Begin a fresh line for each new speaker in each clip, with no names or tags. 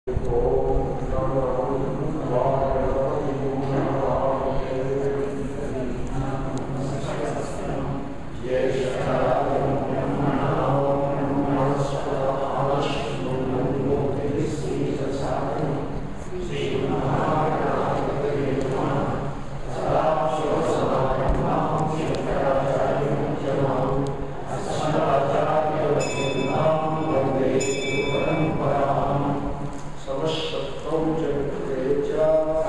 సమశబ్దం జగత్తే చ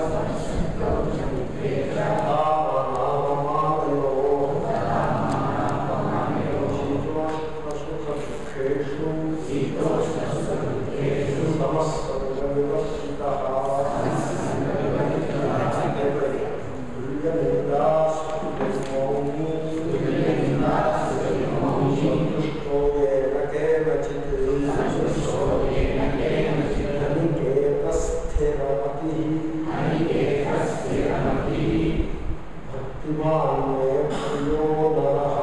భక్తిమాన్ మే ప్రియో నరః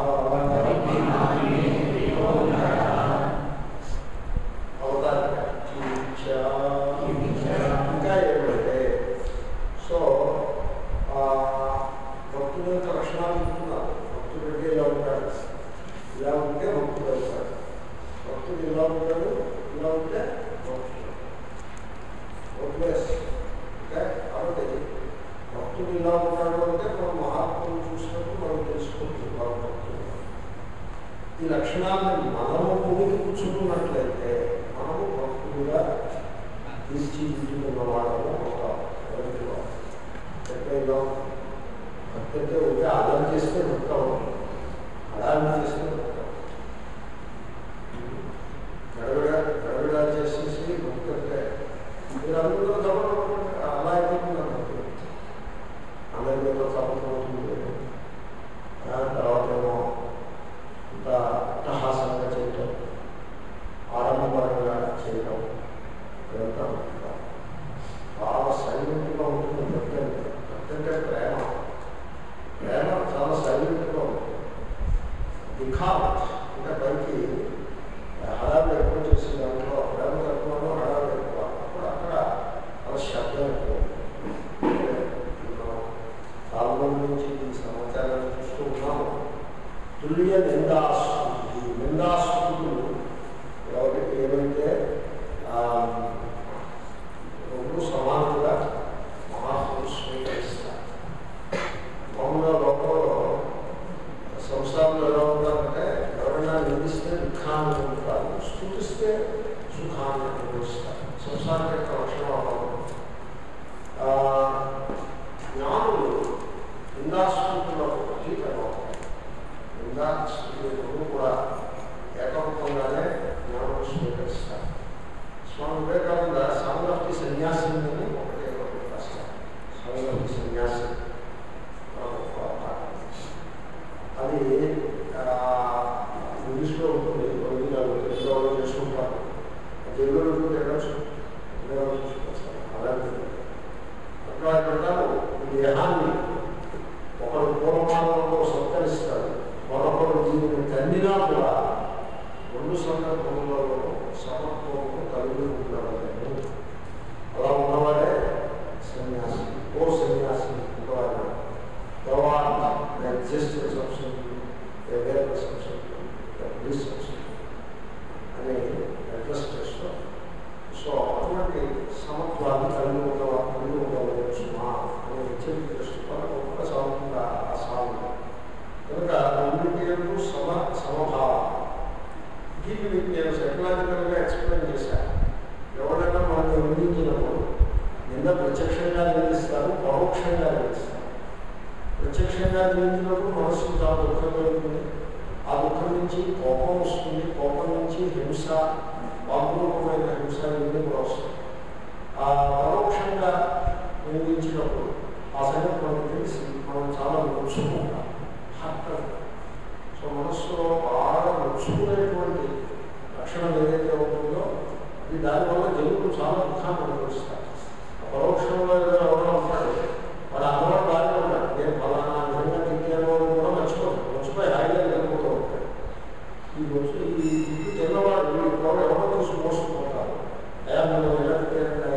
అవతారిక ఇంకా ఏమంటే సో ఆ భక్తుల యొక్క లక్షణాలు చెప్తున్నారు భక్తుడు అంటే ఇలా ఉంటాడు ఇలా ఉంటే భక్తుడు అవుతాడు భక్తుడు ఇలా ఉంటాడు ఇలా ఉంటే భక్తుడు ఓట్లేస్ ఓకే కాబట్టి భక్తుడు ఇలా ఉన్నాడు అంటే మనం మహాత్ములు చూసినప్పుడు మనం తెలుసుకుంటుంది వాళ్ళ భక్తులు ఈ లక్షణాలను మనము భూమికి కూర్చుంటున్నట్లయితే మనము భక్తులుగా తీర్చిదిద్దుకున్న వాళ్ళము ఒక ఎవరికి వాళ్ళు. అంటే ఇలా భక్తి అంటే ఉంటే ఆదాయం చేస్తే భక్త అవుతుంది ఆదాయం చేస్తే భక్త గడగడ గడగడ చేసేసి భక్తి అంటే మీరు అందరూ చదవడం అలా అయిపోతున్నారు భక్తులు అందరికీ చదవడం అవుతుంది ఆ తర్వాత ఏమో ఇంత అట్టహాసంగా చేయటం ఆడంబరంగా చేయటం ఇదంతా ఉంటుంది. చాలా సైలెంట్గా ఉంటుంది భక్తి అంటే భక్తి అంటే ప్రేమ ప్రేమ చాలా సైలెంట్గా ఉంటుంది దిఖావత్ అంటే పైకి హడాలు ఎక్కువ చేసే దాంట్లో ప్రేమ తక్కువలో హడాలు ఎక్కువ అప్పుడు అక్కడ చాలా శబ్దం ఎక్కువ అంటే మనం చాలా మంది నుంచి ఈ సమాచారాన్ని చూస్తూ ఉన్నాము తుల్య నిందాస్తుతి నిందాస్తుతులు ఎవరికి ఏమైతే ఆ, రెండు సమానంగా మహాత్ములు స్వీకరిస్తారు మామూలుగా లోకంలో సంసారంలో ఎలా ఉంటారంటే ఎవరైనా నిందిస్తే దుఃఖాన్ని పొందుతారు స్థుతిస్తే సుఖాన్ని అనుభవిస్తారు సంసారం యొక్క లక్షణం అలా ఉంటుంది. ఆ, జ్ఞానులు నిందాస్మృతులకు అతీతంగా ఉంటారు నిందాస్మృతులు కూడా ఏకరూపంగానే జ్ఞానం స్వీకరిస్తారు స్వామి వివేకానంద సామర్థ్య సన్యాసి అని ఒకటి ఒకటి రాస్తారు సామర్థ్య సన్యాసి ఆ, ఒక పాట. అది ఆ, ఇంగ్లీష్లో ఉంటుంది ఒరిజినల్ తెలుగులో చేసుకుంటారు తెలుగులో ఉంటుంది ఎక్కడచ్చు తెలుగులో చూసుకొస్తారు అలాగే అట్లా అంటారు ఈ దేహాన్ని ఒకడు పూర్వమానంలో సత్కరిస్తాడు మరొకడు దీనిని తండ్రినా కూడా రెండు సందర్భములలో సమత్వము కలిగి ఉండవలేము అలా ఉన్నవాడే సన్యాసి ఓ సన్యాసి ఇంకోవాడు జస్ట్ సంస్కృతి వేరే సంస్కృతి బ్లిస్ సంస్కృతి అని అడ్రస్ చేస్తూ సో అటువంటి సమత్వాన్ని కలిగి ఉండవా కలిగి ఉండవచ్చు అని హెచ్చరిక చేస్తూ గొప్ప సాగుతుందా ఆ సాగు కనుక రెండింటి సమ సమభావం దీన్ని మీకు నేను సైకలాజికల్గా ఎక్స్ప్లెయిన్ చేశాను ఎవరైనా మనల్ని నిందించినప్పుడు నిన్న ప్రత్యక్షంగా నిందిస్తారు పరోక్షంగా నిందిస్తారు ప్రత్యక్షంగా నిందించినప్పుడు మనస్సు చాలా దుఃఖంగా ఉంటుంది ఆ దుఃఖం నుంచి కోపం వస్తుంది కోపం నుంచి హింస వాగ్రూపమైన హింస ఇవన్నీ కూడా వస్తుంది ఆ పరోక్షంగా నిందించినప్పుడు ఆ సంగతి మనకు తెలిసి మనం చాలా నొచ్చుకుంటాం హర్ట్ సో మనస్సులో బాగా నొచ్చుకునేటువంటి లక్షణం ఏదైతే ఉంటుందో అది దానివల్ల జనులు చాలా దుఃఖాన్ని అనుభవిస్తారు ఆ పరోక్షంలో ఏదో ఎవరో ఉంటాడు వాడు అందరూ బాగానే ఉన్నాడు నేను ఫలానా విధంగా తిరిగాను అని కూడా మర్చిపోతాడు మర్చిపోయి హాయిగా నిలబడుతూ ఉంటాడు ఈ రోజు ఈ ఇల్లు తిన్నవాడు ఎవరో ఎవరో చూసి మోసపోతారు అయ్యా మనం ఎలా తిరిగారంటే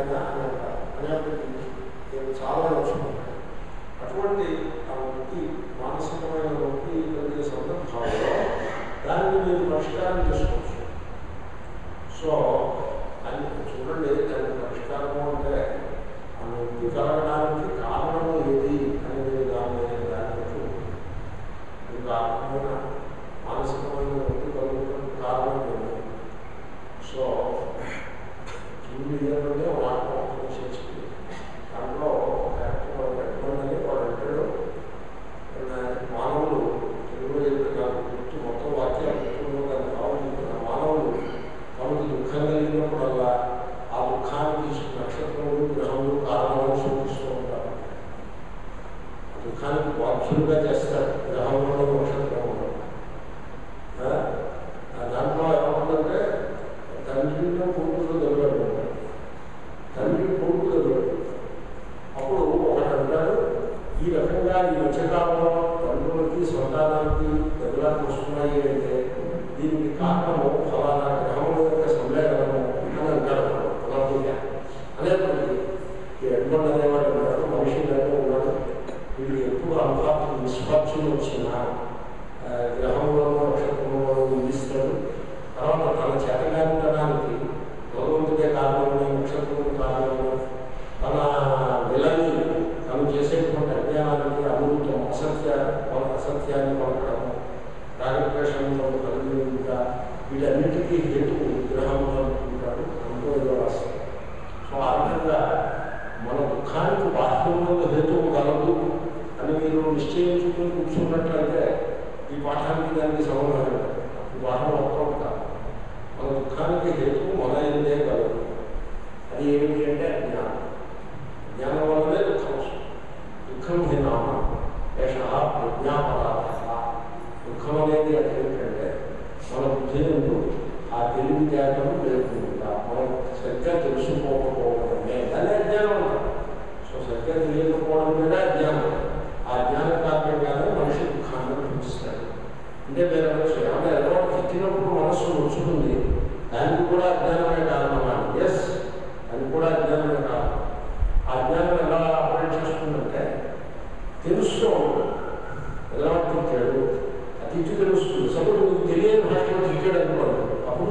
సూచిస్తూ నక్షత్రములు గ్రహములు కారణములు సూచిస్తూ ఉంటారు దుఃఖానికి బాధ్యులుగా చేస్తారు గ్రహంలో నక్షత్రంలో ఆ, ఆ దాంట్లో ఏమవుతుందంటే తండ్రిలో కొడుకులు దొరకడు తండ్రి కొడుకు దొరకడు అప్పుడు ఒకటి అంటాడు ఈ రకంగా ఈ మధ్యకాలంలో తండ్రులకి సంతానానికి దెబ్బలాట్లు వస్తున్నాయి అంటే దీనికి కారణము ఫలానా గ్రహముల యొక్క సమ్మేళనము అని అంటాడు పునర్పుణ్య అనేప్పటికీ ఈ ఎడ్మండ్ అనేవాడు ఉన్నాడు మనిషి లేక ఉన్నాడు వీడు ఎప్పుడు అల్ఫార్చు నిష్ఫార్చులు వచ్చినా ఆ, గ్రహంలోనూ నక్షత్రంలోనూ నిందిస్తాడు తర్వాత తన చేతగానితనానికి భగవంతుడే కారణమని నక్షత్రం కారణమని తన విలని తను చేసేటువంటి అజ్ఞానానికి అనుభూతం అసత్య అసత్యాన్ని పలకడము రాగద్వేషంలో కలిగిగా వీటన్నిటికీ హేతు విగ్రహంలో అనుకుంటాడు అందులో ఏదో రాస్తాడు సో ఆ విధంగా మన దుఃఖానికి బాహ్యంలో హేతువు గలదు అని మీరు నిశ్చయించుకుని కూర్చున్నట్లయితే ఈ పాఠానికి దానికి సంబంధం లేదు. ఈ పాఠం మొత్తం కాదు మన దుఃఖానికి హేతువు మన ఎందే కలదు అది ఏమిటి అంటే అజ్ఞానం జ్ఞానం వల్లనే దుఃఖం వస్తుంది దుఃఖం హినామ ఏష ప్రజ్ఞాపరాధ దుఃఖం అనేది అది ఏమిటంటే మన బుద్ధి నుండి ఆ తెలివితేటలు లేకుండా మనం సరిగ్గా తెలుసుకోకపోవడమే దాన్ని అజ్ఞానం అంటారు సో సరిగ్గా తెలియకపోవడం మీద అజ్ఞానం ఆ జ్ఞాన కారణంగానే మనిషి దుఃఖాన్ని అనుభవిస్తాడు అంటే మీరు అనొచ్చు ఏమన్నా ఎవరో తిట్టినప్పుడు మనస్సు నొచ్చుకుంది దానికి కూడా అజ్ఞానమే కారణమా ఎస్ అది కూడా అజ్ఞానమే కారణం ఆ అజ్ఞానం ఎలా ఆపరేట్ చేస్తుందంటే తెలుస్తూ ఉంటుంది ఎలా తిట్టాడు ఆ తిట్టు తెలుస్తుంది సపోజ్ మీకు తెలియని భాషలో తిట్టాడు అనుకోండి అప్పుడు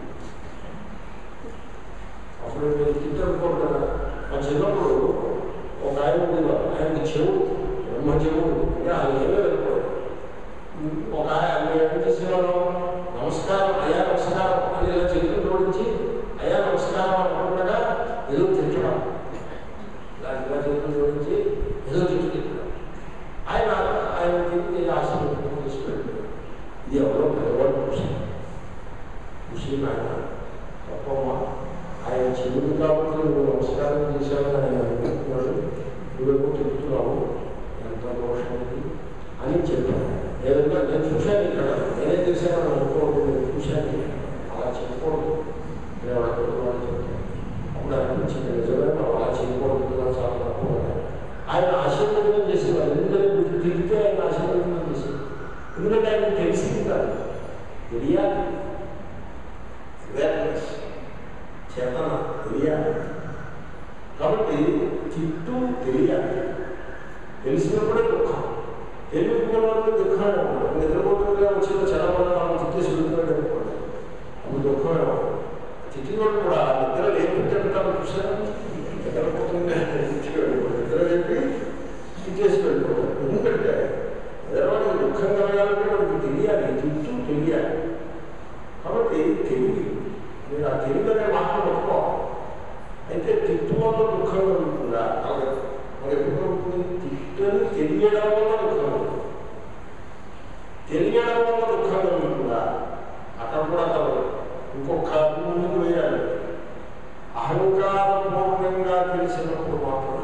అప్పుడు మీరు తిట్టనుకోరు కదా మా చిన్నప్పుడు ఒక ఆయన ఉండేవారు ఆయనకి చెవుడు బ్రహ్మ చెవుడు అంటే ఆయన ఏమీ వెళ్ళిపోయాడు ఒక ఆయన ఏం చేసేవాడు నమస్కారం అయ్యా నమస్కారం అని ఇలా చేతులు జోడించి అయ్యా నమస్కారం అనుకుండగా ఏదో తిట్టడం ఇలా ఇలా చేతులు జోడించి ఏదో తిట్టు తిట్టడం ఆయన ఆయన తిరిగి ఆశీర్వదం తీసుకెళ్ళాడు ఇది ఎవరో పెద్దవాడు చూశాను చూసి ఆయన తప్పమ్మా ఆయన చెవుడు కాబట్టి నువ్వు నమస్కారం చేశావని ఆయన అనుకుంటున్నాడు నువ్వెప్పుడు చెప్తున్నావు ఎంత దోషం ఉంది అని చెప్పాను ఏదైనా నేను చూశాను ఇక్కడ నేనే చేశాను అనుకోవద్దు నేను చూశాను అలా చెప్పకూడదు నేను అలా పెద్దవాడు చెప్తాను అప్పుడు అనిపించింది నిజమే మనం అలా చేయకూడదు కదా చాలా తక్కువ ఆయన ఆశీర్వదనం చేసేవారు ఎందుకంటే మీరు తిరిగితే ఆయన ఆశీర్వదనం చేసేవారు ఎందుకంటే ఆయన తెలిసింది కాదు తెలియాలి అవేర్నెస్ చేతన తెలియాలి కాబట్టి తిట్టు తెలియాలి తెలిసినప్పుడే దుఃఖం తెలియకపోవడంలో దుఃఖమే ఉండదు నిద్రపోతుండగా వచ్చిన చదవడం మనం తిట్టేసి వెళ్తున్నాడు అనుకోండి అప్పుడు దుఃఖమే ఉండదు తిట్టినోడు కూడా నిద్ర లేపించడం చూసారా నిద్రపోతుండే తిట్టి వెళ్ళిపోయి నిద్ర లేపి తిట్టేసి వెళ్ళిపోతాడు ఎందుకంటే ఎదరవాడికి దుఃఖం కలగాలంటే వాడికి తెలియాలి తిట్టు తెలియాలి కాబట్టి తెలివి మీరు ఆ తెలివి అనే మాట పట్టుకోవాలి అయితే తిట్టు వల్ల దుఃఖం కలుగుతుందా కలగదు మరి ఎప్పుడు కలుగుతుంది తిట్టని తెలియడం వల్ల దుఃఖం కలుగుతుంది తెలియడం వల్ల దుఃఖం కలుగుతుందా అక్కడ కూడా కలగదు ఇంకొక ముందుకు వేయాలి అహంకారపూర్ణంగా తెలిసినప్పుడు మాత్రమే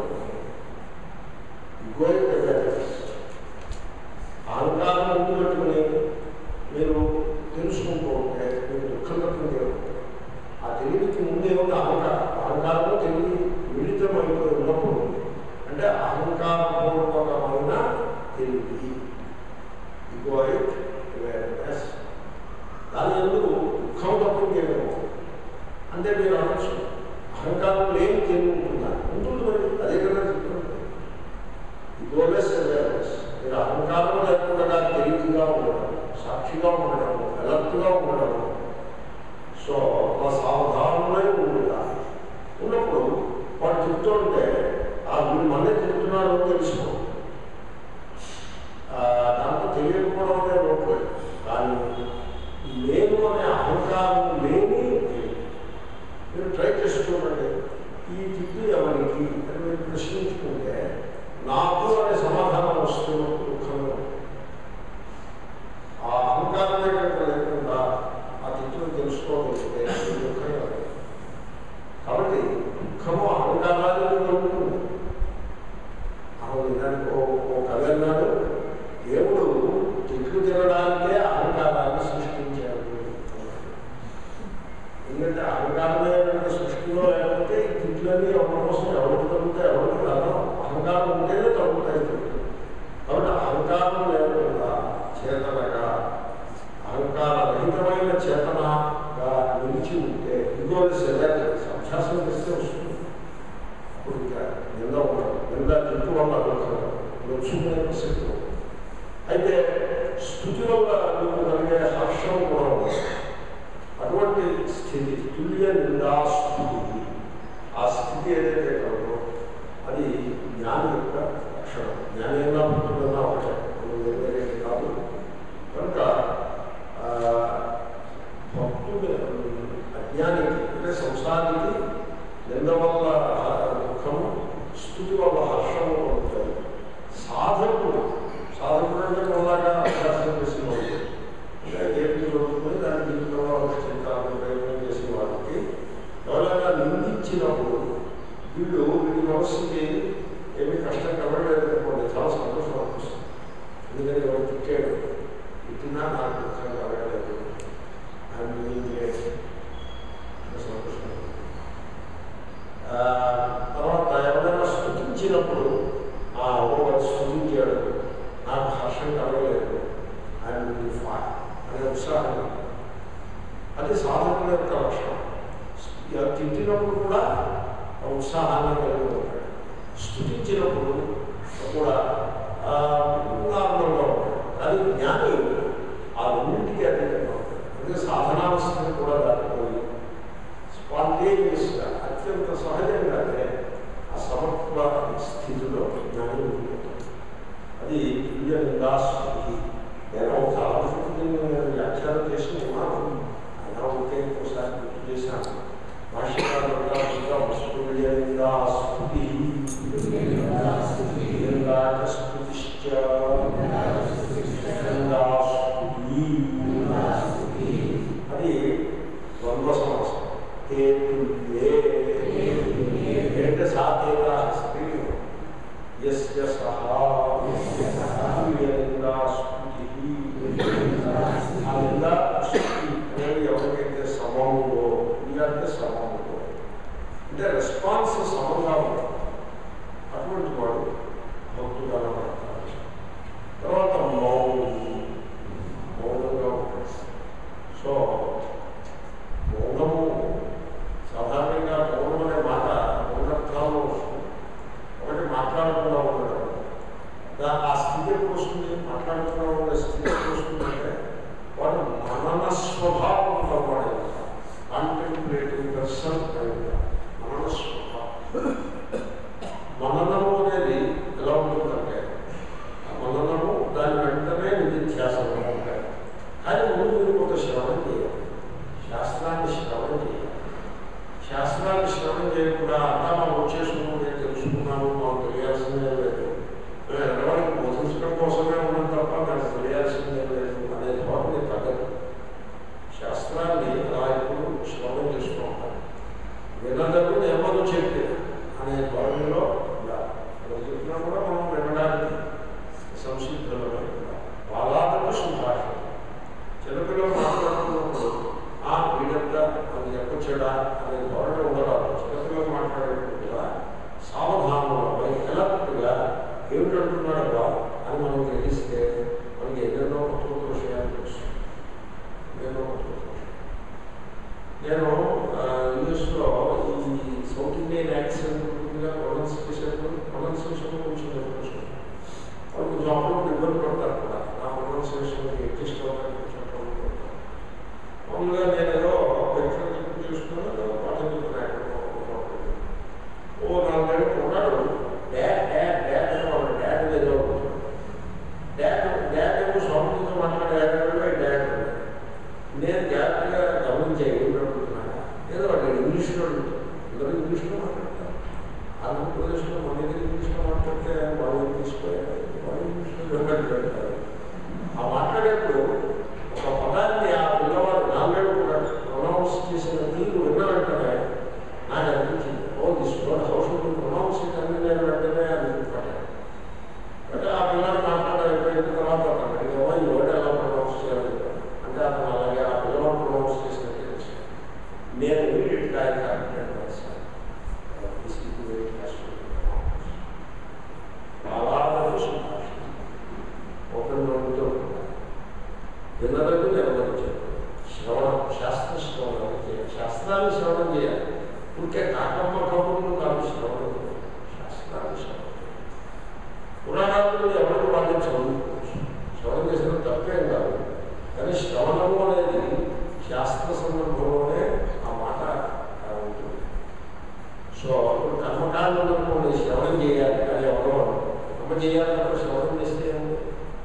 గోయిక అహంకారం ముందు పెట్టుకుని మీరు తెలుసుకుంటూ ఉంటే మీకు దుఃఖం కలుగుతుంది ఆ తెలివికి ముందే ఉంది అహంకారం అహంకారము తెలివి మిళితం అయిపోయి ఉన్నప్పుడు అంటే అహంకారపూర్వకమైన తెలివి ఇగోయిక్ అవేర్నెస్ దాని ఎందుకు దుఃఖం తప్ప ఇంకేమో అంటే మీరు అనొచ్చు అహంకారం లేని తెలివి ఉంటుందా ఉంటుంది మరి అదే కదా చెప్తుంది ఇగోలెస్ అవేర్నెస్ మీరు అహంకారం లేకుండా తెలివిగా ఉండడం సాక్షిగా ఉండడం అలర్ట్గా ఉండడం సో అలా సావధానమై ఉండుగా ఉన్నప్పుడు వాడు చెప్తుంటే ఆ వీడు మళ్ళీ చెప్తున్నాడు అని తెలుసుకో ఆ, దాంట్లో తెలియకపోవడం అనే లోపలేదు కానీ నేను అనే అహంకారం లేని తెలివి. మీరు ట్రై చేసి చూడండి ఈ తిట్టు ఎవరికి అని మీరు ప్రశ్నించుకుంటే నాకు అనే సమాధానం వస్తున్నప్పుడు దుఃఖంగా ఉంటుంది. ఆ అహంకారమే ఎవరి కోసం ఎవరికి తగ్గుతాయి ఎవరికి రాదు అహంకారం ఉంటేనే తగ్గుతాయి కాబట్టి అహంకారం లేకుండా చేతనగా అహంకార రహితమైన చేతనగా నిలిచి ఉంటే ఇంకో శరీరాన్ని అభ్యాసం చేస్తే వస్తుంది అప్పుడు ఇంకా నింద ఉండదు నింద జట్టు వల్ల అడుగుతారు లక్ష్మీ ప్రసక్తి ఉండదు. అయితే స్థుతి వల్ల మీకు కలిగే హర్షం కూడా ఉంది అటువంటి స్థితి తుల్య నిందా స్థితి ఆ స్థితి ఏదైతే కలదో అది జ్ఞాని యొక్క లక్షణం జ్ఞానైనా భక్తుడైనా ఒకటే అది వేరే కాదు కనుక ఆ, భక్తుడు అజ్ఞానికి అంటే సంసారికి నింద వల్ల దుఃఖము స్థుతి వల్ల హర్షము ఉంటాయి సాధకుడు సాధకుడు అంటే మనలాగా అభ్యాసం చేసిన వాళ్ళు ఇంకా ఏపీ చదువుకుని దాని జీవితంలో అనుష్ఠించాలని ప్రయత్నం చేసిన వారికి ఎవరైనా నిందించినప్పుడు వీళ్ళు వీడి మనస్సుకి ఏమీ కష్టం కలగలేదు అనుకోండి చాలా సంతోషం అనిపిస్తుంది ఎందుకంటే ఎవరు తిట్టాడు తిట్టినా నాకు దుఃఖం కలగలేదు అని సంతోషం ఆ, తర్వాత ఎవరైనా స్థుతించినప్పుడు ఆ ఒకరు స్థుతించాడు నాకు హర్షం కలగలేదు అండ్ ఫైన్ అనే ఉత్సాహం అది సాధకుల యొక్క లక్షణం ఇక తిట్టినప్పుడు కూడా ఆ ఉత్సాహాన్ని కలిగి ఉంటాడు స్థుతించినప్పుడు కూడా ఆ, నార్మల్గా ఉంటాడు అది జ్ఞాని ఆ రెండింటికి అతీతంగా ఉంటాడు అందుకే సాధనావస్థను కూడా దాటిపోయి స్పాంటేనియస్గా అత్యంత సహజంగానే ఆ సమత్వ స్థితిలో జ్ఞానం ఉండిపోతుంది అది తుల్య నిందాస్మృతి నేను చాలా శక్తిని నేను వ్యాఖ్యానం చేసి ఉన్నాను అయినా ఒకే ఒకసారి గుర్తు చేశాను భాష్యకారులుగా ఇంకా వస్తుల్య నిందాస్మృతి నిందాస్మృతిశ్చ నిందాస్మృతి అది ద్వంద్వ సమస్య తే తుల్యే అంటే సాధ్యత స్త్రీ యస్య సహా తుల్యనిందా స్మృతి ఆ నిందా స్మృతి అనేది ఎవరికైతే సమములో అంటే సమములో అంటే రెస్పాన్స్ సమంగా ఉంటుంది అటువంటి వాడు భక్తుడు అనబడతారు తర్వాత మౌనం మౌనంగా ఉంటుంది సో మౌనము సాధారణంగా మౌనం అనే మాట మౌనర్థాల్లో వస్తుంది ఒకటి మాట్లాడకుండా ఉండడం దా- ఆ స్థితి ఎప్పుడు వస్తుంది మాట్లాడకుండా ఉండే స్థితి ఎప్పుడు వస్తుందంటే వాడు మనన స్వభావం వాడే కాంటెంప్లేటింగ్ పర్సన్ మనన స్వభావం మననము అనేది ఎలా ఉంటుందంటే ఆ మననము దాని వెంటనే నిధిధ్యాసనం ఉంటాయి కానీ ముందు మీరు ఒక శ్రవణం చేయాలి శాస్త్రాన్ని శ్రవణం చేయాలి శాస్త్రాన్ని శ్రవణం చేయకుండా అంతా మనం వచ్చేసుకున్నాం నేను తెలుసుకున్నాను మాకు తెలియాల్సిందే లేదు మేము ఎడవాళ్ళకి బోధించడం కోసమే ఉన్నాం తప్ప నాకు తెలియాల్సిందే లేదు అనే ధోరణి తగ్గదు శాస్త్రాన్ని అలా ఎప్పుడు శ్రవణం చేస్తూ ఉంటాను వినదకు ఎవరు చెప్పే అనే ధోరణిలో ఉండాలి ఎవరు చెప్పినా కూడా మనం వినడానికి సంసిద్ధులమై ఉండాలి బాలాదకు సంభాషణ చిన్నపిల్లలు మాట్లాడుతున్నప్పుడు ఆ వీడంతా అది చెప్పొచ్చాడా అనే ధోరణి ఉండరాదు చిన్నపిల్లలు మాట్లాడేటప్పుడు కూడా సావధానంగా ఎలర్ట్గా ఏమిటంటున్నాడబ్బా అని మనం గ్రహిస్తే మనకి ఎన్నెన్నో కొత్త కొత్త విషయాలు తెలుస్తుంది ఎన్నెన్నో కొత్త కొత్త విషయాలు నేను యూఎస్లో ఈ సౌత్ ఇండియన్ యాక్సెంట్ ఉంటుందిగా ప్రొనౌన్సియేషన్ ప్రొనౌన్సియేషన్ కొంచెం నేర్చుకున్నాను వాళ్ళు కొంచెం అప్పుడు ఇబ్బంది పడతారు కూడా నా ప్రొనౌన్సియేషన్కి అడ్జస్ట్ అవ్వడానికి కొంచెం trouble పడతారు మామూలుగా నేను ఏదో లెక్చర్ చూసుకున్నాను ఏదో పాఠం చెప్తున్నాను ఓ నాలుగేళ్ళు ఉన్నాడు డాడ్ డాడ్ డాడ్ అని వాడు డాడ్ ఏదో డాడ్ డాడ్ ఏమో స్వామితో మాట్లాడే డాడ్ నేను జాగ్రత్తగా గమనించే ఏం అడుగుతున్నాను ఏదో వాడు ఇంగ్లీష్లో అడుగుతాడు అందరూ ఇంగ్లీష్లో మాట్లాడతారు ఆంధ్రప్రదేశ్లో మన దగ్గర ఇంగ్లీష్లో మాట్లాడితే వాళ్ళు తీసుకోవాలి వాళ్ళు ఇంగ్లీష్లో మాట్లాడతారు ఆ మాట్లాడేప్పుడు ఒక పదాన్ని ఆ పిల్లవాడు నాలుగేళ్ళు కూడా ప్రొనౌన్స్ చేసిన తీరు విన్న వెంటనే నాకు అనిపించింది oh this word how's pronounce అన్ని నేను వెంటనే అనిపించాను అంటే ఆ పిల్లలు మాట్లాడైపోయిన తర్వాత అతను అడిగామో ఈ వర్డ్ ఎలా ప్రొనౌన్స్ చేయాలి అంటే అతను అలాగే ఆ పిల్లవాడు ప్రొనౌన్స్ చేసినట్టు తెలుసు నేను ఇమీడియట్గా ఆయన కరెక్ట్ చేశాను
కర్మకాండం అనుకోండి శ్రవణం చేయాలి అది ఎవరో కర్మ చేయాలన్నప్పుడు శ్రవణం చేస్తే ఏముంది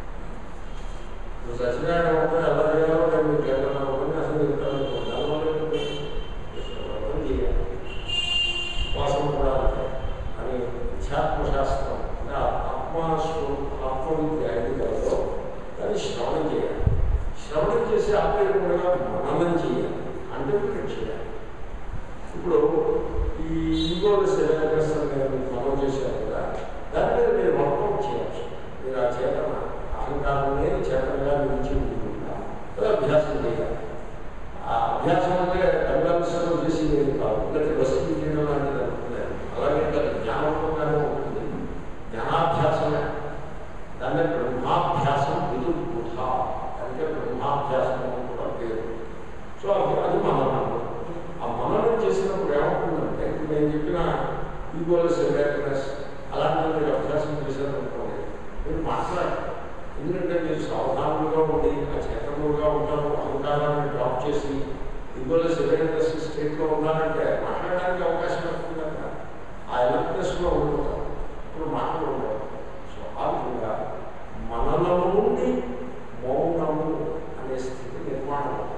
నువ్వు సత్యనారాయణ వ్రతం ఎలా చేయాలో నేను మీకు చెప్పాను అసలు చెప్తాను దానివల్ల ఏంటి? వ్రతం చేయాలి ఉపాసన కూడా అంతే అని అధ్యాత్మ శాస్త్రం అంటే ఆత్మస్వ ఆత్మవిద్య ఐదు కలదో దాన్ని శ్రవణం చేయాలి శ్రవణం చేసి ఆత్మీయంగా మననం చేయాలి అంటే మీరు చేయాలి ఇప్పుడు ఈ ఈగోల సెలబ్రెస్ నేను ఫాలో చేశాను కదా దాని మీద మీరు వర్కౌట్ చేయవచ్చు మీరు ఆ చేతన అహంకారాన్ని చేతనగా నిలిచి ఉంటుందా అది అభ్యాసం చేయాలి ఆ అభ్యాసం అంటే అభ్యాసంలో చేసి ఏది కాదు లేకపోతే వసతి చేయడం లాంటిది అనుకున్నాను అలాగే కాదు జ్ఞానంగానే ఉంటుంది జ్ఞానాభ్యాసమే దాన్ని బ్రహ్మాభ్యాసం విదుర్బుధ అంటే బ్రహ్మాభ్యాసం అని కూడా పేరు సో అది అది మననం ఆ మననం చేసినప్పుడు ఏమవుతుందంటే ఇప్పుడు నేను చెప్పిన ఈగోలెస్ అవేర్నెస్ అలాంటి మీరు అభ్యాసం చేశారనుకోండి మీరు మాట్లాడారు ఎందుకంటే మీరు సావధానంగా ఉండి ఆ చేతనుగా ఉంటారు అహంకారాన్ని డ్రాప్ చేసి ఈగోలెస్ అవేర్నెస్ స్టేట్లో ఉన్నారంటే మాట్లాడడానికి అవకాశం వస్తుంది కదా ఆ అవేర్నెస్లో ఉండిపోతారు ఇప్పుడు మాటలు ఉండవు సో ఆ విధంగా మననము నుండి మౌనము అనే స్థితి నిర్మాణం అవుతుంది.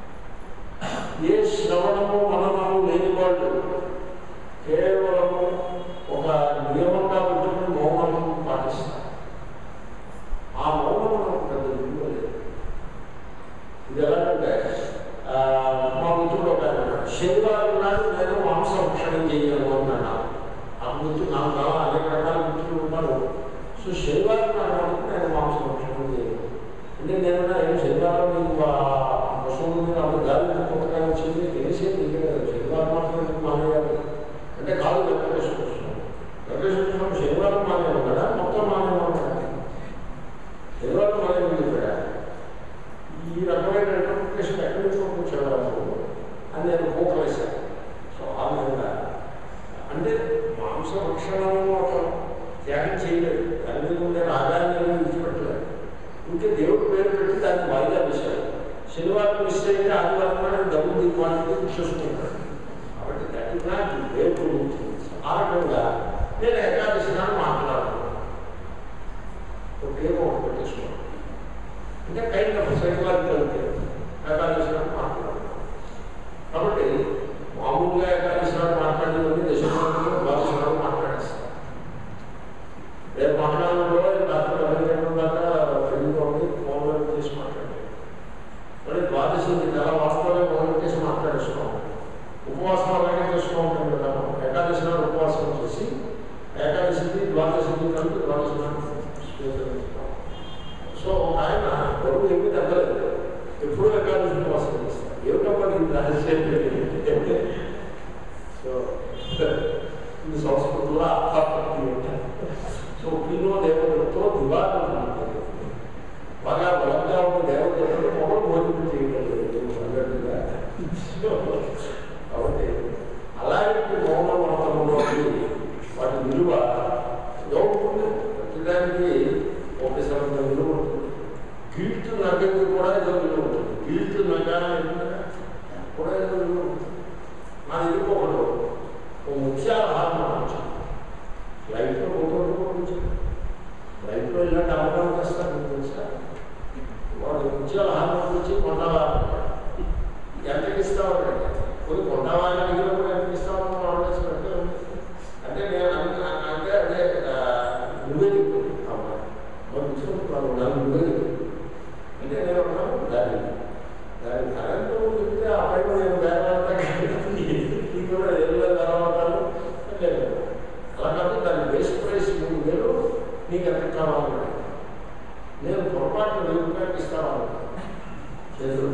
ఏ శ్రవణము మననము లేని వాళ్ళు కేవలము ఒక నియమంగా పెట్టుకుని మౌనము పాటిస్తారు ఆ మౌనం మనకు పెద్ద విలువ లేదు ఇది ఎలాగంటే ఆ, మా మిత్రుడు ఒక ఆయన ఉన్నాడు. శనివారం నాడు నేను మాంసభక్షణం చేయను అన్నాడు ఆ మిత్రుడు నాకు చాలా అనేక రకాల మిత్రులు ఉన్నారు సో శనివారం నాడు మటుకు నేను మాంసభక్షణం చేయను అంటే నేను ఏం శనివారం మీకు ఆ పశువుల మీద అప్పుడు గాలి కొత్తగా వచ్చింది తెలిసేది ఇంకా కదా శనివారం మాత్రం ఎందుకు మానేయాలి అంటే కాదు వెంకటేశ్వర స్వామి వెంకటేశ్వర స్వామి శనివారం మానేయాలి కదా మొత్తం మానేయాలి శనివారం మానేయాలి ఇక్కడ ఈ రకమైన ఇంటర్ప్రిటేషన్ ఎక్కడి నుంచి వచ్చేవారు అని నేను పోకలేశాను సో ఆ విధంగా అంటే మాంసభక్షణము ఒక త్యాగం చేయలేదు దాని మీద ఉండే రాగాన్ని ఏమీ విడిచిపెట్టలేదు ఇంకే దేవుడు పేరు పెట్టి దాన్ని వాయిదా వేశాడు శనివారం మిస్ అయితే ఆదివారం నాడు డబ్బు దీపానికి చూసుకుంటాడు కాబట్టి దట్ ఇస్ నాట్ వేపు ఆ రకంగా నేను ఏకాదశి నాడు మాట్లాడను ఒక పేరు ఒకటి పెట్టేసుకున్నాను అంటే కైండ్ ఆఫ్ సైకలాజికల్ ఏకాదశి నాడు మాట్లాడను కాబట్టి మామూలుగా ఏకాదశి నాడు మాట్లాడేవన్నీ దశమంలో ద్వాదశి నాడు మాట్లాడేస్తాను రేపు మాట్లాడినప్పుడు రాత్రి పది గంటల దాకా ఫ్రెండ్గా ఉండి ఫోన్లో చేసి మాట్లాడారు మరి ద్వాదశి నెల వాస్తవంగా ఫోన్ చేసి మాట్లాడేసుకోవాలి ఉపవాసం అలాగే చేస్తూ ఉంటాం కదా ఏకాదశి నాడు ఉపవాసం చేసి ఏకాదశికి ద్వాదశికి కలిపి ద్వాదశి నాడు స్వీకరించుకోవాలి సో ఒక ఆయన బరువు ఏమీ తగ్గలేదు ఎప్పుడూ ఏకాదశి ఉపవాసం చేస్తారు ఏమిటమ్మా దీని రహస్యం ఏంటి? సో ఇది సంస్కృతిలో అర్థాపత్తి ఉంటాయి సో పిల్లో దేవతలతో వివాదం ఉంటుంది బాగా బలంగా ఉన్న దేవతలు మొదలు భోజనం చేయడం లేదు అన్నట్టుగా సో, కాబట్టి అలాంటి మౌన మతంలోకి వాటి విలువ ఏముంటుంది ప్రతిదానికి ఒకసారి విలువ ఉంటుంది గిల్ట్ నగ్గకి కూడా ఏదో విలువ ఉంటుంది గిల్ట్ నగ్గానే కూడా ఏదో విలువ ఉంటుంది నా దగ్గర ఒకడు ఒక ముత్యాల హారం వచ్చాను లైఫ్లో ఫోటోలు కూడా ఉంచాను లైఫ్లో ఇలాంటి అవగాహన చేస్తారు మీకు తెలుసా వాడు ముత్యాల హారం వచ్చి కొండవా ఎంతకి ఇస్తామంటే కొన్ని కొండవా అడిగినప్పుడు ఎంతకి ఇస్తామని ఆలోచించినట్టే ఉంది అంటే నేను అన్న- అంటే అదే ఆ, నువ్వే చెప్పు అమ్మాయి మరి కూర్చొని నన్ను నువ్వే చెప్పు అంటే నేను అన్నాను దాన్ని దాని కరెంట్ చెప్తే ఆ పైన నేను వేలాడతాను ఈ కూడా ఎల్లు వేలాడతాను లేదు అలా కాదు దాని బేస్ ప్రైస్ మూడు వేలు నీకు ఎంత కావాలన్నాడు నేను పొరపాటు వెయ్యి రూపాయలకి ఇస్తాను చేతులు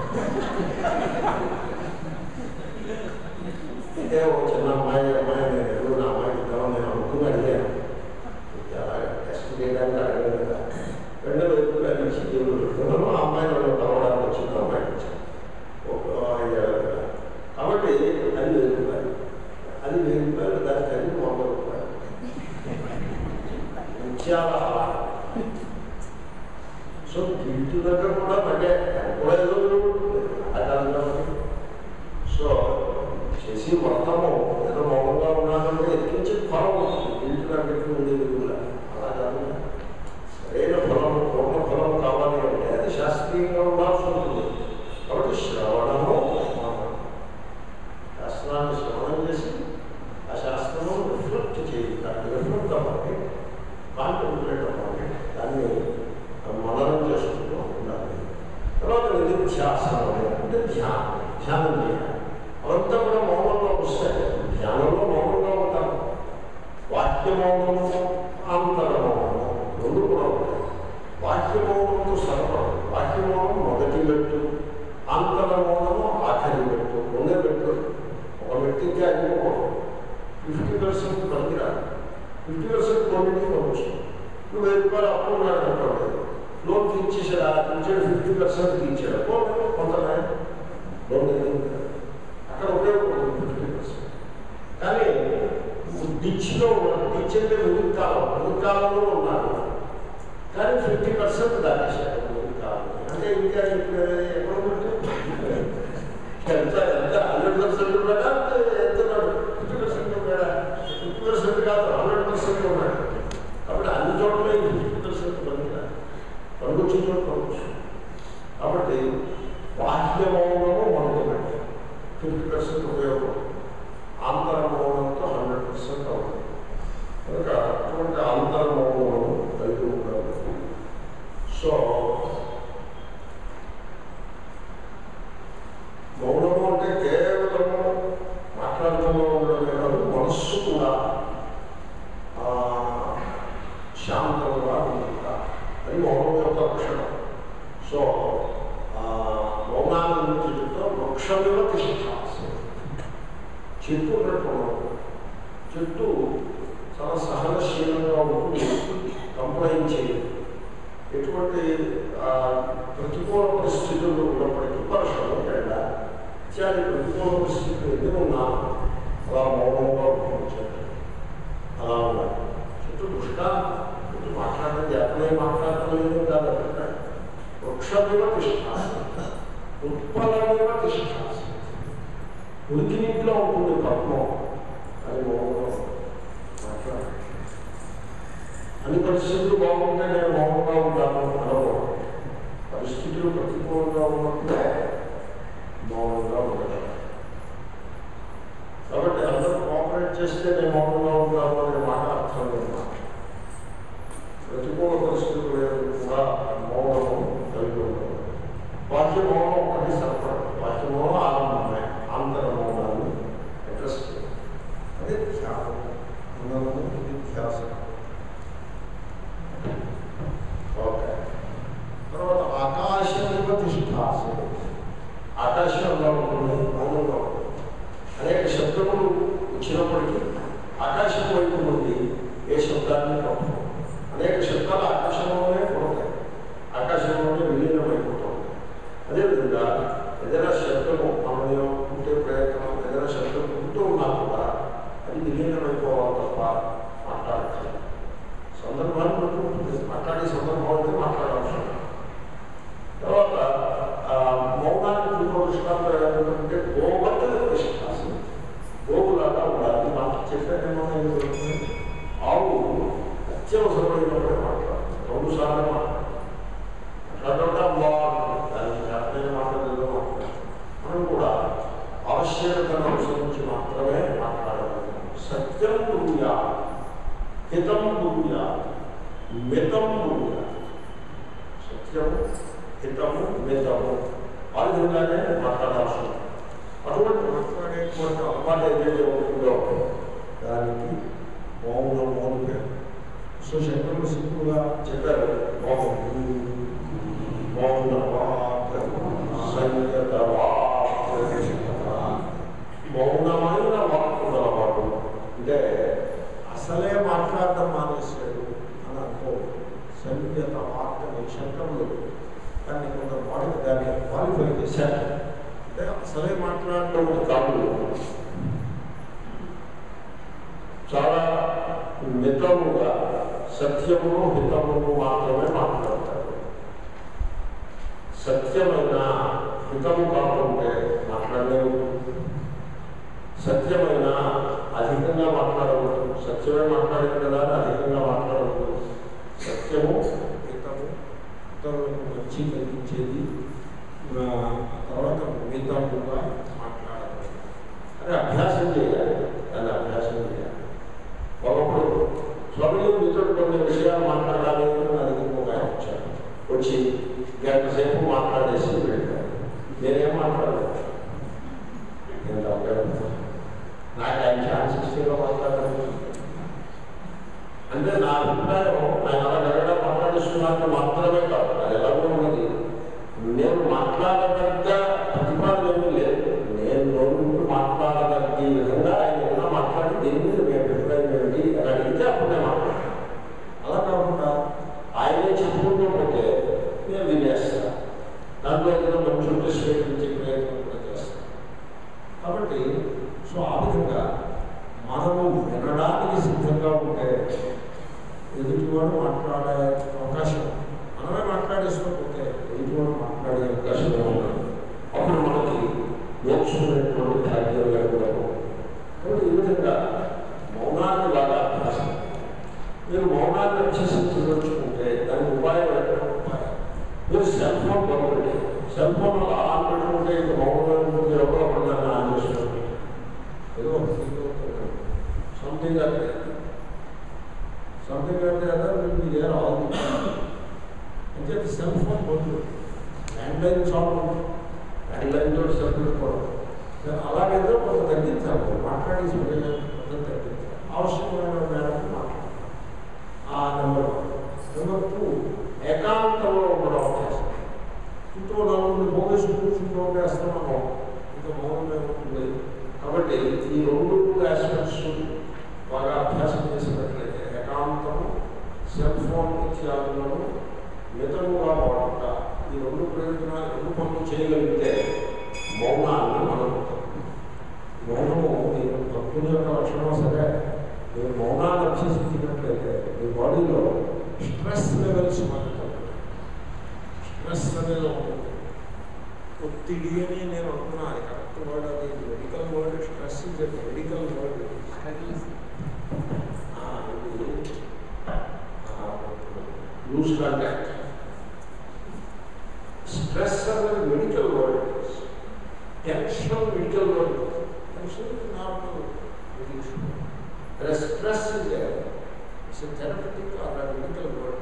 అంటే ఒక చిన్న అమ్మాయి అమ్మాయి నేను ఎదురు నా అమ్మాయికి ఇద్దామని నేను అనుకుని అడిగాను చాలా టెస్ట్ చేయడానికి అడగలేదు కదా రెండు వెయ్యి రూపాయలు ఇచ్చి దేవుడు పెట్టుకున్నాను ఆ అమ్మాయి నన్ను కలవడానికి వచ్చింది అమ్మాయికి ఇచ్చాను ఒక ఐదేళ్ళ కదా కాబట్టి అది వెయ్యి రూపాయలు అది వెయ్యి రూపాయలు దాని ఖరీదు వంద రూపాయలు ముత్యాల హారం. సో గిల్టు దగ్గర కూడా అంటే కూడా ఏదో విలువ ఉంటుంది అది అందులో సో చేసి మొత్తము ఏదో మౌనంగా ఉన్నానంటే ఎత్తి బాహ్యమౌనము ఆంతరమౌనము రెండు కూడా ఉంటాయి బాహ్యమౌనంతో సరపడదు బాహ్యమౌనం మొదటి మెట్టు ఆంతరమౌనము ఆఖరి మెట్టు రెండే మెట్టు ఒక మెట్టుకి అయిపోకూడదు ఫిఫ్టీ పర్సెంట్ పనికిరాదు ఫిఫ్టీ పర్సెంట్ కొన్నింటికి పంపించు నువ్వు వెయ్యి రూపాయలు అప్పు ఉన్నాడు అనుకోండి లోన్ తీర్చేసాడు ఆ తీర్చాడు ఫిఫ్టీ పర్సెంట్ తీర్చాడు పోనీ, కొంత నయం. లోన్ ఏదైంది అక్కడ ఉపయోగపడుతుంది ఫిఫ్టీ పర్సెంట్ కానీ డిచ్లో డిచ్ అంటే ముందు కాలం ముందు కాలంలో ఉన్నాడు కానీ ఫిఫ్టీ పర్సెంట్ దాటేశాడు ముందు కాలం అంటే ఇంకా ఇప్పుడు ఎక్కడ ఉంటే ఎంత ఎంత హండ్రెడ్ పర్సెంట్ ఉన్నాడా ఎంత ఉన్నాడు ఫిఫ్టీ పర్సెంట్ ఉన్నాడా ఫిఫ్టీ పర్సెంట్ కాదు హండ్రెడ్ పర్సెంట్ ఉన్నాడు కాబట్టి అన్ని చోట్ల ఈ ఫిఫ్టీ పర్సెంట్ పనికిరా పనికొచ్చిన చోట పనికొచ్చు కాబట్టి బాహ్యమౌనము మొదలుపెట్టి ఫిఫ్టీ పర్సెంట్ ఉపయోగం ఆంతరమౌనంతో హండ్రెడ్ పర్సెంట్ అవుతుంది కనుక అటువంటి ఆంతరమౌనము కలిగి ఉండాలి సో మౌనము అంటే కేవలము మాట్లాడటంలో ఉండడమే కాదు మనస్సు కూడా ఆ, శాంతంగా ఉంటుందా అది మౌనం యొక్క లక్షణం సో ఆ, మౌనాన్ని గురించి చెప్తా వృక్షమివ తిష్టాసి చెట్టు ఉన్నట్టు ఉండదు. చెట్టు చాలా సహనశీలంగా ఉంటుంది కంప్లైంట్ చేయదు ఎటువంటి ఆ, ప్రతికూల పరిస్థితులు ఉన్నప్పటికీ వర్షము ఎండ ఇత్యాది ప్రతికూల పరిస్థితులు ఎన్ని ఉన్నా అలా మౌనంగా ఉంటుంది చెట్టు అలా ఉండాలి చెట్టు దృష్ట చెట్టు మాట్లాడడం ఎక్కడే మాట్లాడలేదు కాదు అభిప్రాయం వృక్షమివ తిష్టాసి ఉత్పలమివ తిష్టాసి ఉనికినింట్లో ఉంటుంది పద్మం అది మౌనంగా మాట్లాడాలి అన్ని పరిస్థితులు బాగుంటే నేను మౌనంగా ఉంటాను అనకూడదు పరిస్థితులు ప్రతికూలంగా ఉన్నప్పుడే మౌనంగా ఉండగలను కాబట్టి అందరూ కోఆపరేట్ చేస్తే నేను మౌనంగా ఉంటాను అనే మాట అర్థం లేదు నాకు. ప్రతికూల పరిస్థితులు లేదు కూడా మౌనము కలిగి ఉంటుంది బాహ్య మౌనం ఒకటి సరిపడదు బాహ్య మౌనం ఆనందమే ఆంతర మౌనాన్ని అడ్రస్ చేయాలి అదే ధ్యానం ఉన్నదము ఇది ధ్యాసం ఓకే తర్వాత ఆకాశంలో తిష్టాస ఆకాశంలో ఉంటుంది మౌనంగా ఉంటుంది అనేక శబ్దములు వచ్చినప్పటికీ ఆకాశం వైపు నుండి ఏ శబ్దాన్ని పడుతుంది అనేక శబ్దాలు ఆకాశంలోనే పడతాయి ఆకాశంలోనే విలీనమైపోతూ ఉంటాయి అదేవిధంగా ఏదైనా శబ్దము మనం ఉంటే ప్రయత్నం ఏదైనా శబ్దం ఉంటూ ఉన్నా కూడా అది విలీనమైపోవాలి తప్ప మాట్లాడతారు సందర్భాన్ని బట్టి ఉంటుంది మాట్లాడే సందర్భం అయితే మాట్లాడాల్సి ఉంటుంది. తర్వాత ఆ, మౌనానికి ఇంకో దృష్టాంతం ఏంటంటే గోవత విశ్వాసం గోవులాగా ఉండాలి మాట చెప్పానేమో నేను చెప్తుంది. ఆవు అత్యవసరమైనప్పుడే మాట్లాడుతుంది రెండు సార్లు మాట్లాడుతుంది మాట్లాడటం బాగుంటుంది దానికి చేతనే మాట్లాడేదో మాట్లాడుతుంది మనం కూడా ఆవశ్యకతను అనుసరించి మాత్రమే మాట్లాడగలం సత్యం బ్రూయా హితం బ్రూయా మితం బ్రూయా సత్యము హితము మితము ఆ విధంగానే మాట్లాడాల్సి ఉంటుంది అటువంటి మాట్లాడేటువంటి అలవాటు ఏదైతే ఉంటుందో దానికి మౌనము అని పేరు సో శంకరులు సింపుల్గా చెప్పారు మౌనం మౌనవాక్ సంయతవాక్ మౌనమైన వాక్కు గలవాడు అంటే అసలే మాట్లాడటం మానేశాడు అని అనుకో సంయత వాక్ అనే శంకరులు దాన్ని కొంత వాడికి దాన్ని క్వాలిఫై చేశారు అంటే అసలే మాట్లాడటం కాదు చాలా మితముగా సత్యమును హితమును మాత్రమే మాట్లాడతారు సత్యమైన హితము కాకుంటే మాట్లాడలేవు సత్యమైన అధికంగా మాట్లాడకూడదు సత్యమే మాట్లాడేది కదా అని అధికంగా మాట్లాడకూడదు సత్యము హితము ఇతరులకు మంచి కలిగించేది ఆ తర్వాత మితముగా మాట్లాడకూడదు అని అభ్యాసం చేయాలి దాన్ని అభ్యాసం చేయాలి ఒకప్పుడు స్వామిని మీతో కొన్ని విషయాలు మాట్లాడాలి అని నా దగ్గరికి ఒక ఆయన వచ్చారు వచ్చి గంట సేపు మాట్లాడేసి వెళ్ళారు నేనేం మాట్లాడలేదు నేను దగ్గర నాకు ఆయన ఛాన్స్ ఇస్తేగా మాట్లాడాలి అంటే నా అభిప్రాయం ఆయన అలా గడగడ మాట్లాడిస్తున్నట్టు మాత్రమే కాదు అది ఎలాగో ఉన్నది నేను మాట్లాడదగ్గ ప్రతిపాదన ఏమీ లేదు నేను నోరు మాట్లాడదగ్గ ఈ విధంగా ఆయన ఏదైనా మాట్లాడి దీని మీద మీ అభిప్రాయం ఏమిటి అని అడిగితే అప్పుడు నేను మాట్లాడతాను అలా కాకుండా ఆయనే చెప్పుకుంటూ పోతే నేను వినేస్తాను దాంట్లో ఏదైనా మంచి ఉంటే స్వీకరించే ప్రయత్నం కూడా చేస్తాను కాబట్టి సో ఆ విధంగా మనము వినడానికి సిద్ధంగా ఉంటే ఎదుటివాడు మాట్లాడే అవకాశం మనమే మాట్లాడేసుకోకపోతే ఎదుటివాడు మాట్లాడే అవకాశం ఉండదు అప్పుడు మనకి నేర్చుకునేటువంటి భాగ్యం లేకపోవడం కాబట్టి ఈ విధంగా మౌనాన్ని బాగా అభ్యాసం మీరు మౌనాన్ని అభ్యసించదలుచుకుంటే దానికి ఉపాయం ఎక్కడ ఉపాయం మీరు సెల్ ఫోన్ కొనుక్కుంటే సెల్ ఫోన్ ఆన్ పెట్టుకుంటే ఇక మౌనం ఎవరో ఒకరిని ఆన్ చేసుకోండి ఏదో సంథింగ్ అంటే సంథింగ్ అంటే అదే మీకు దేర్ ఆల్ అంటే సెల్ ఫోన్ కొనుక్కు landline shop landline తోటి సెల్ పెట్టుకోవడం అలాగైతే కొంత తగ్గించాలి మాట్లాడేసి కొంత తగ్గించాలి అవసరమైన మేరకు మాట్లాడాలి ఆ నెంబర్ వన్ నెంబర్ టూ ఏకాంతంలో ఉండడం అభ్యాసం చుట్టూ నలుగురిని పోగేసి కూర్చుంటూ వేస్తున్నాము ఇంకా మౌనం ఏమవుతుంది కాబట్టి ఈ రెండు ఆస్పెక్ట్స్ బాగా అభ్యాసం చేసినట్లయితే ఏకాంతము సెల్ ఫోన్ ఇత్యాదులను మితముగా వాడుట ఈ రెండు ప్రయోజనాలు రెండు పనులు చేయగలిగితే మౌనాన్ని మనం మౌనము నేను భక్తుని యొక్క లక్షణం సరే మీరు మౌనాన్ని అభ్యసించినట్లయితే మీ బాడీలో స్ట్రెస్ లెవెల్స్ మనకు స్ట్రెస్ అనేది ఒత్తిడి అని నేను అనుకున్నాను కరెక్ట్ వర్డ్ అది మెడికల్ వర్డ్ స్ట్రెస్ ఇది medical word loose contact stress అనేది medical word tension medical word tension normal stress is a it's a therapeutic or a medical word.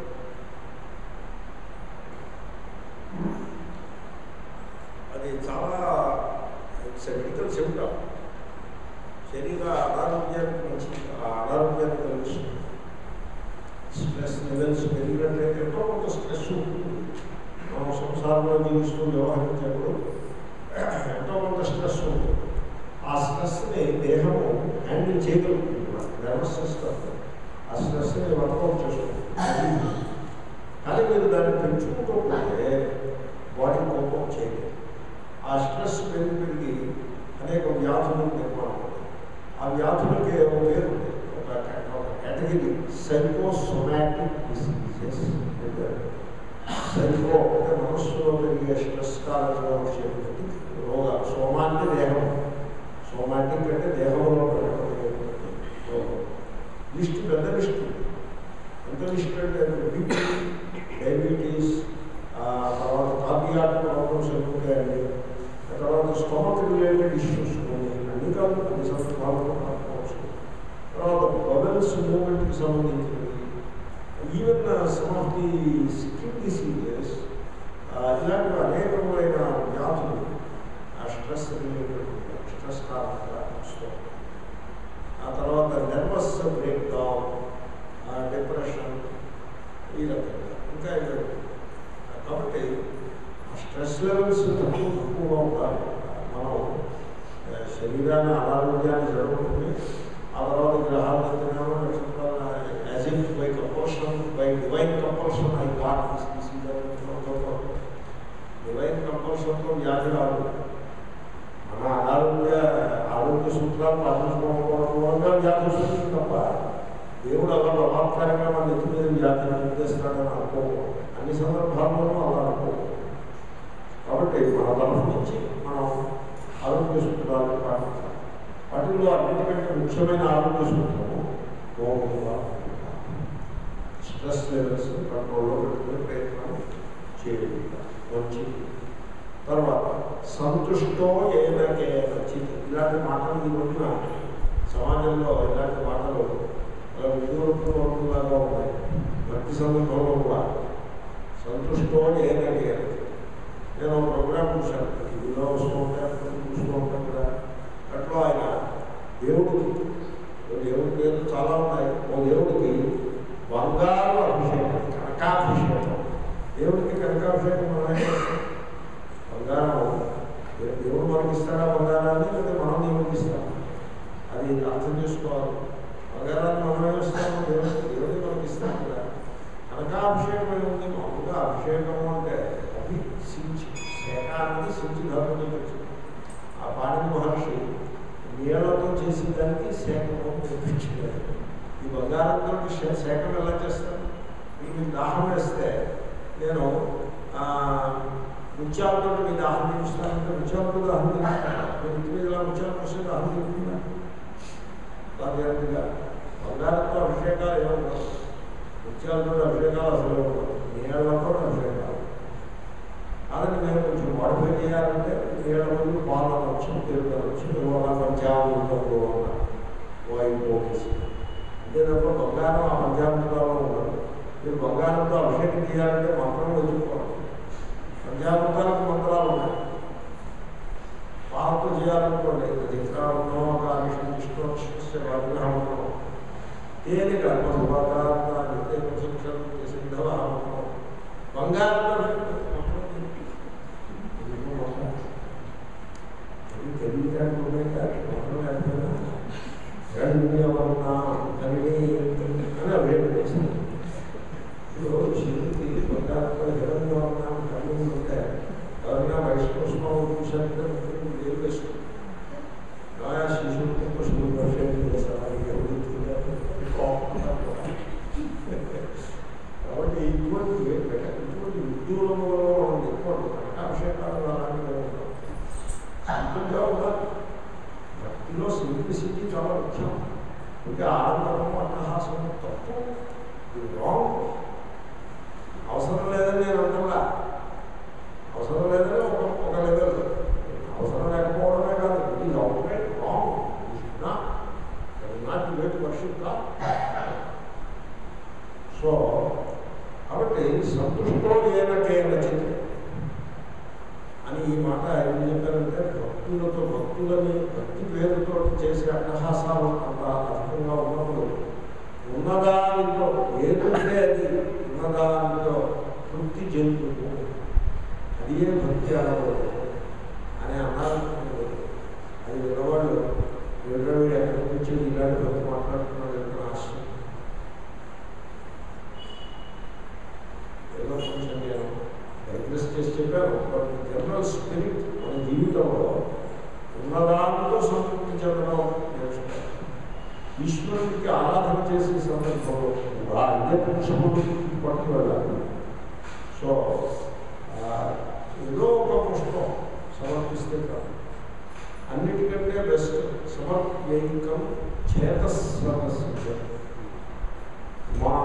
అది చాలా ఇట్స్ మెడికల్ సిమ్టమ్ శరీర అనారోగ్యానికి మంచి ఆ అనారోగ్యాన్ని కలిగిస్తుంది స్ట్రెస్ లెవెల్స్ పెరిగినట్లయితే ఎంతో కొంత స్ట్రెస్ ఉంటుంది మనం సంసారంలో జీవిస్తూ వ్యవహరించేప్పుడు ఎంతో కొంత స్ట్రెస్ ఉంటుంది ఆ స్ట్రెస్ని దేహము హ్యాండిల్ చేయగలుగుతుంది నర్వస్ సిస్టమ్ ఆ స్ట్రెస్ని వర్కౌట్ చేస్తుంది కానీ మీరు దాన్ని పెంచుకుంటూ పోతే బాడీ కోపం చేయలేదు ఆ స్ట్రెస్ పెరిగి పెరిగి అనేక వ్యాధులు నిర్మాణం అవుతాయి ఆ వ్యాధులకి ఒక పేరు ఉంది ఒక ఒక కేటగిరీ సైకోసొమాటిక్ డిసీజెస్ సైకో అంటే మనస్సులో పెరిగే స్ట్రెస్ కారణంగా వచ్చేటువంటి రోగాలు సోమా అంటే దేహం సోమాటిక్ అంటే దేహంలో పెరగబడేటువంటి రోగం లిస్ట్ పెద్ద లిస్ట్ ఉంది. ఎంత లిస్ట్ అంటే బీపీ డయాబెటీస్ తర్వాత కార్డియాక్ ప్రాబ్లమ్స్ ఉంటాయండి తర్వాత స్టమక్ రిలేటెడ్ ఇష్యూస్ కొన్ని అన్ని కాదు కొన్ని సందర్భాల్లో కాకపోవచ్చు తర్వాత బబల్స్ మూమెంట్కి సంబంధించినవి even some of the skin diseases ఇలాంటి అనేకమైన వ్యాధులు ఆ స్ట్రెస్ రిలేటెడ్ స్ట్రెస్ కారణంగా వస్తూ ఆ తర్వాత నర్వస్ బ్రేక్ డౌన్ డిప్రెషన్ ఈ రకంగా ఇంకా ఏదో. కాబట్టి ఆ స్ట్రెస్ లెవెల్స్ తక్కువ తక్కువగా ఉండాలి మనం ఆ, శరీరాన్ని అనారోగ్యాన్ని జరుగుతుంది ఆ తర్వాత గ్రహాలు తినాము నక్షత్రాలు as in by compulsion by divine compulsion I what this disease divine కంపల్షన్తో వ్యాధి రాదు మన అనారోగ్య ఆరోగ్య సూత్రాలు పాటించుకోకపోవడం మూలంగా వ్యాధి వస్తుంది తప్ప దేవుడు అలా బలాత్కారంగా మన ఎత్తు మీద వ్యాధిని నిర్దేశిస్తాడని అనుకోకూడదు అన్ని సందర్భాల్లోనూ అలా అనుకోకూడదు కాబట్టి మన తరఫు నుంచి మనం ఆరోగ్య సూత్రాలను పాటించాలి వాటిల్లో అన్నిటికంటే ముఖ్యమైన ఆరోగ్య సూత్రము మౌనంగా స్ట్రెస్ లెవెల్స్ కంట్రోల్లో పెట్టుకునే ప్రయత్నం చేయాలి మంచిది తర్వాత సంతుష్టో ఏనకే నచ్చింది ఇలాంటి మాటలు ఈ రోజున సమాజంలో ఇలాంటి మాటలు అలా విధివృత్తులాగా ఉన్నాయి భక్తి సందర్భంలో కూడా సంతుష్టో ఏనకే నేను ఒక ప్రోగ్రామ్ చూశాను టీవీలో వస్తూ ఉంటాను చూస్తూ ఉంటాను కదా అట్లా ఆయన దేవుడికి దేవుడి పేర్లు చాలా ఉన్నాయి ఓ దేవుడికి బంగారాన్ని మనమే ఇస్తాము దేవుడు దేవుడు మనకి ఇస్తాం కదా కనకాభిషేకం ఏముంది మామూలుగా అభిషేకం అంటే అది సించి శేఖ అనేది సించి ధర్మం వచ్చింది ఆ పాణి మహర్షి నీళ్లతో చేసిన దానికి శేఖం తెప్పించారు ఈ బంగారంతో శే- శేఖం ఎలా చేస్తాను మీకు దాహం వేస్తే నేను ఆ, ముత్యాలతో మీ దాహం తీరుస్తానంటే ముత్యాలతో దాహం తీరుస్తాను మీరు ఇంటి మీద ఇలా ముత్యాలు వస్తే దాహం తీరుతుందా దానిగా బంగారంతో అభిషేకాలు ఏమన్నా ముత్యాలతో అభిషేకాలు అసలు నీళ్ళతో అభిషేకాలు అలాగే మేము కొంచెం మోడిఫై చేయాలంటే నీళ్ళ ముందు పాలు అనొచ్చు పెరుగు అనొచ్చు ఇవాళ పంచామృతంలో ఉన్న వాయు పోకేసి అంతే తప్ప బంగారం ఆ పంచామృతాల్లో ఉండదు మీరు బంగారంతో అభిషేకం చేయాలంటే మంత్రం వదులుకోవాలి పంచామృతాలకు మంత్రాలు ఉన్నాయి పాలతో చేయాలనుకోండి ధిక్కారణో విష్ణు విగ్రహం తేలిక మధుభాగాన్ని సిద్ధవ బంగారంతో తెలియటానికి ఉన్నాయి కానీ మంత్రం లేకపోయినా రణ్యవర్ణ కలిగి అని అభిషేకం చేసింది ఇప్పుడు శివుడికి బంగారంతో హిరణ్యవర్ణం కలిగి ఉంటే ఎవరైనా వైష్ణవ చూసారంటే వేరు వేస్తుంది ఆయా శిశువుకి పశువులు అభిషేకం చేస్తారు కాబట్టి ఇటువంటి ఇటువంటి ఉద్యోగంలో ఉంది ఎక్కువ అభిషేకాలు అలాంటివి ఉంటాం సింపుల్గా ఉండాలి భక్తిలో సింప్లిసిటీ చాలా ముఖ్యం ఇంకా ఆడంబరం అట్టహాసం తప్పు ఇది రాంగ్ అవసరం లేదని నేను అంటున్నా అవసరం లేదని ఒక ఒక లెవెల్ అవసరం లేకపోవడమే కాదు ఇది అవుట్లైట్ రాంగ్ నాట్ వేట్ వర్షిప్ కా సో కాబట్టి సంతుష్టో ఏనకేన చిత్రం అని ఈ మాట ఏం చెప్పారంటే భక్తులతో భక్తులని భక్తి పేరుతో చేసే అట్టహాసాలు అంత అధికంగా ఉన్నప్పుడు ఉన్నదానితో ఏదంటే అది ఉన్నదానితో తృప్తి చెందుతుంది అది ఏ భక్తి అనకూడదు అని అన్నారు అది విన్నవాళ్ళు విన్నవాళ్ళు ఎక్కడి నుంచి ఇలాంటి భక్తి మాట్లాడుతున్నారు ఎంత ఆశ్చర్యం ఏదో కొంచెం నేను డైగ్రెస్ చేసి చెప్పాను బట్ జనరల్ స్పిరిట్ మన జీవితంలో ఉన్నదాంతో సంతృప్తి చెందడం నేర్చుకోవాలి ఈశ్వరుడికి ఆరాధన చేసే సందర్భంలో కూడా అదే పురుషముడు పట్టు వెళ్ళాలి సో ఆ, ఏదో ఒక పుష్పం సమర్పిస్తే కాదు అన్నిటికంటే బెస్ట్ సమర్పేకం చేతస్వరస్య మా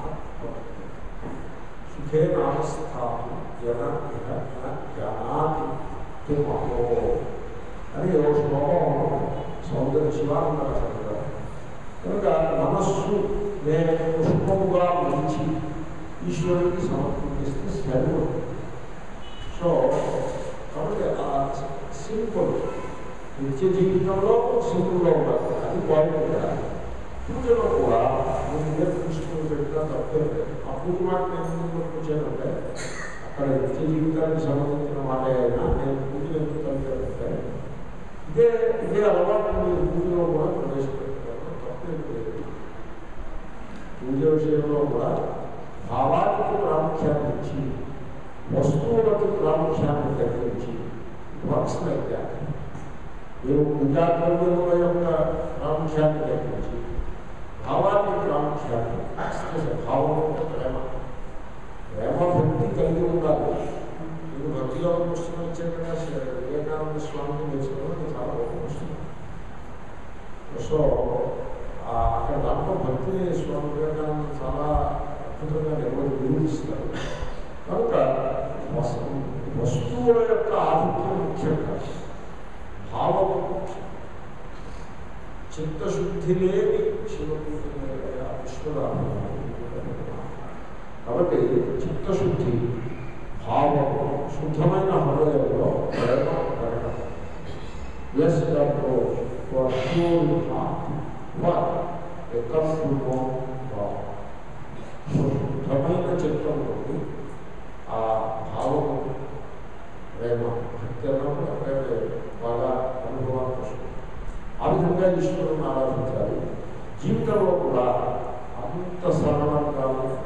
సుఖే నామస్థానం జన ఇహ న జానాతి తుమహో అని ఓ శ్లోకం సౌందర్య శివానంద రాశారు కనుక మనస్సు నేను పుష్పముగా మంచి ఈశ్వరుడికి సమర్పించేస్తే సరిపడు సో కాబట్టి ఆ సింపుల్ నిత్య జీవితంలో సింపుల్గా ఉండాలి అది పాయింట్ కూడా పూజలో కూడా నేను నేర్పించుకుని పెట్టినా తప్పే లేదు ఆ పూజ మాట నేను ఎందుకు వచ్చానంటే అక్కడ నిత్య జీవితానికి సంబంధించిన మాట అయినా నేను పూజ ఎందుకు కలిపానంటే ఇదే ఇదే అలవాటు మీరు పూజలో కూడా ప్రవేశపెట్టాను తప్పే లేదు పూజ విషయంలో కూడా భావానికి ప్రాముఖ్యాన్ని ఇచ్చి వస్తువులకు ప్రాముఖ్యాన్ని తగ్గించి వర్క్స్ లైక్ దాట్ మీరు పూజాద్రవ్యముల యొక్క ప్రాముఖ్యాన్ని తగ్గించి భావానికి ప్రాముఖ్యాన్ని ఇస్తే భావం అంటే ప్రేమ ప్రేమ భక్తి కలిగి ఉండాలి మీకు భక్తిలో పుస్తకం ఇచ్చారు కదా శ్రీ వివేకానంద స్వామిని నేర్చుకోవడం చాలా గొప్ప పుస్తకం సో ఆ అక్కడ దాంట్లో భక్తిని స్వామి వివేకానంద చాలా అద్భుతంగా నిర్వహి నిర్వహిస్తారు కనుక వస్తు వస్తువుల యొక్క ఆధిక్యం ముఖ్యం కాదు భావము ముఖ్యం చిత్తశుద్ధి లేని శివపూజ విశ్వరామ కాబట్టి చిత్తశుద్ధి భావము శుద్ధమైన హృదయంలో ప్రేమ పెరగడం Bless the Lord for pure heart. What? They come to know God. So శుద్ధమైన చిత్తంలోకి ఆ భావము ప్రేమ భక్తి అన్నప్పుడు ప్రేమ బాగా అనుభవానికి వస్తుంది ఆ విధంగా ఈశ్వరుని ఆరాధించాలి జీవితంలో కూడా అంత సరళంగా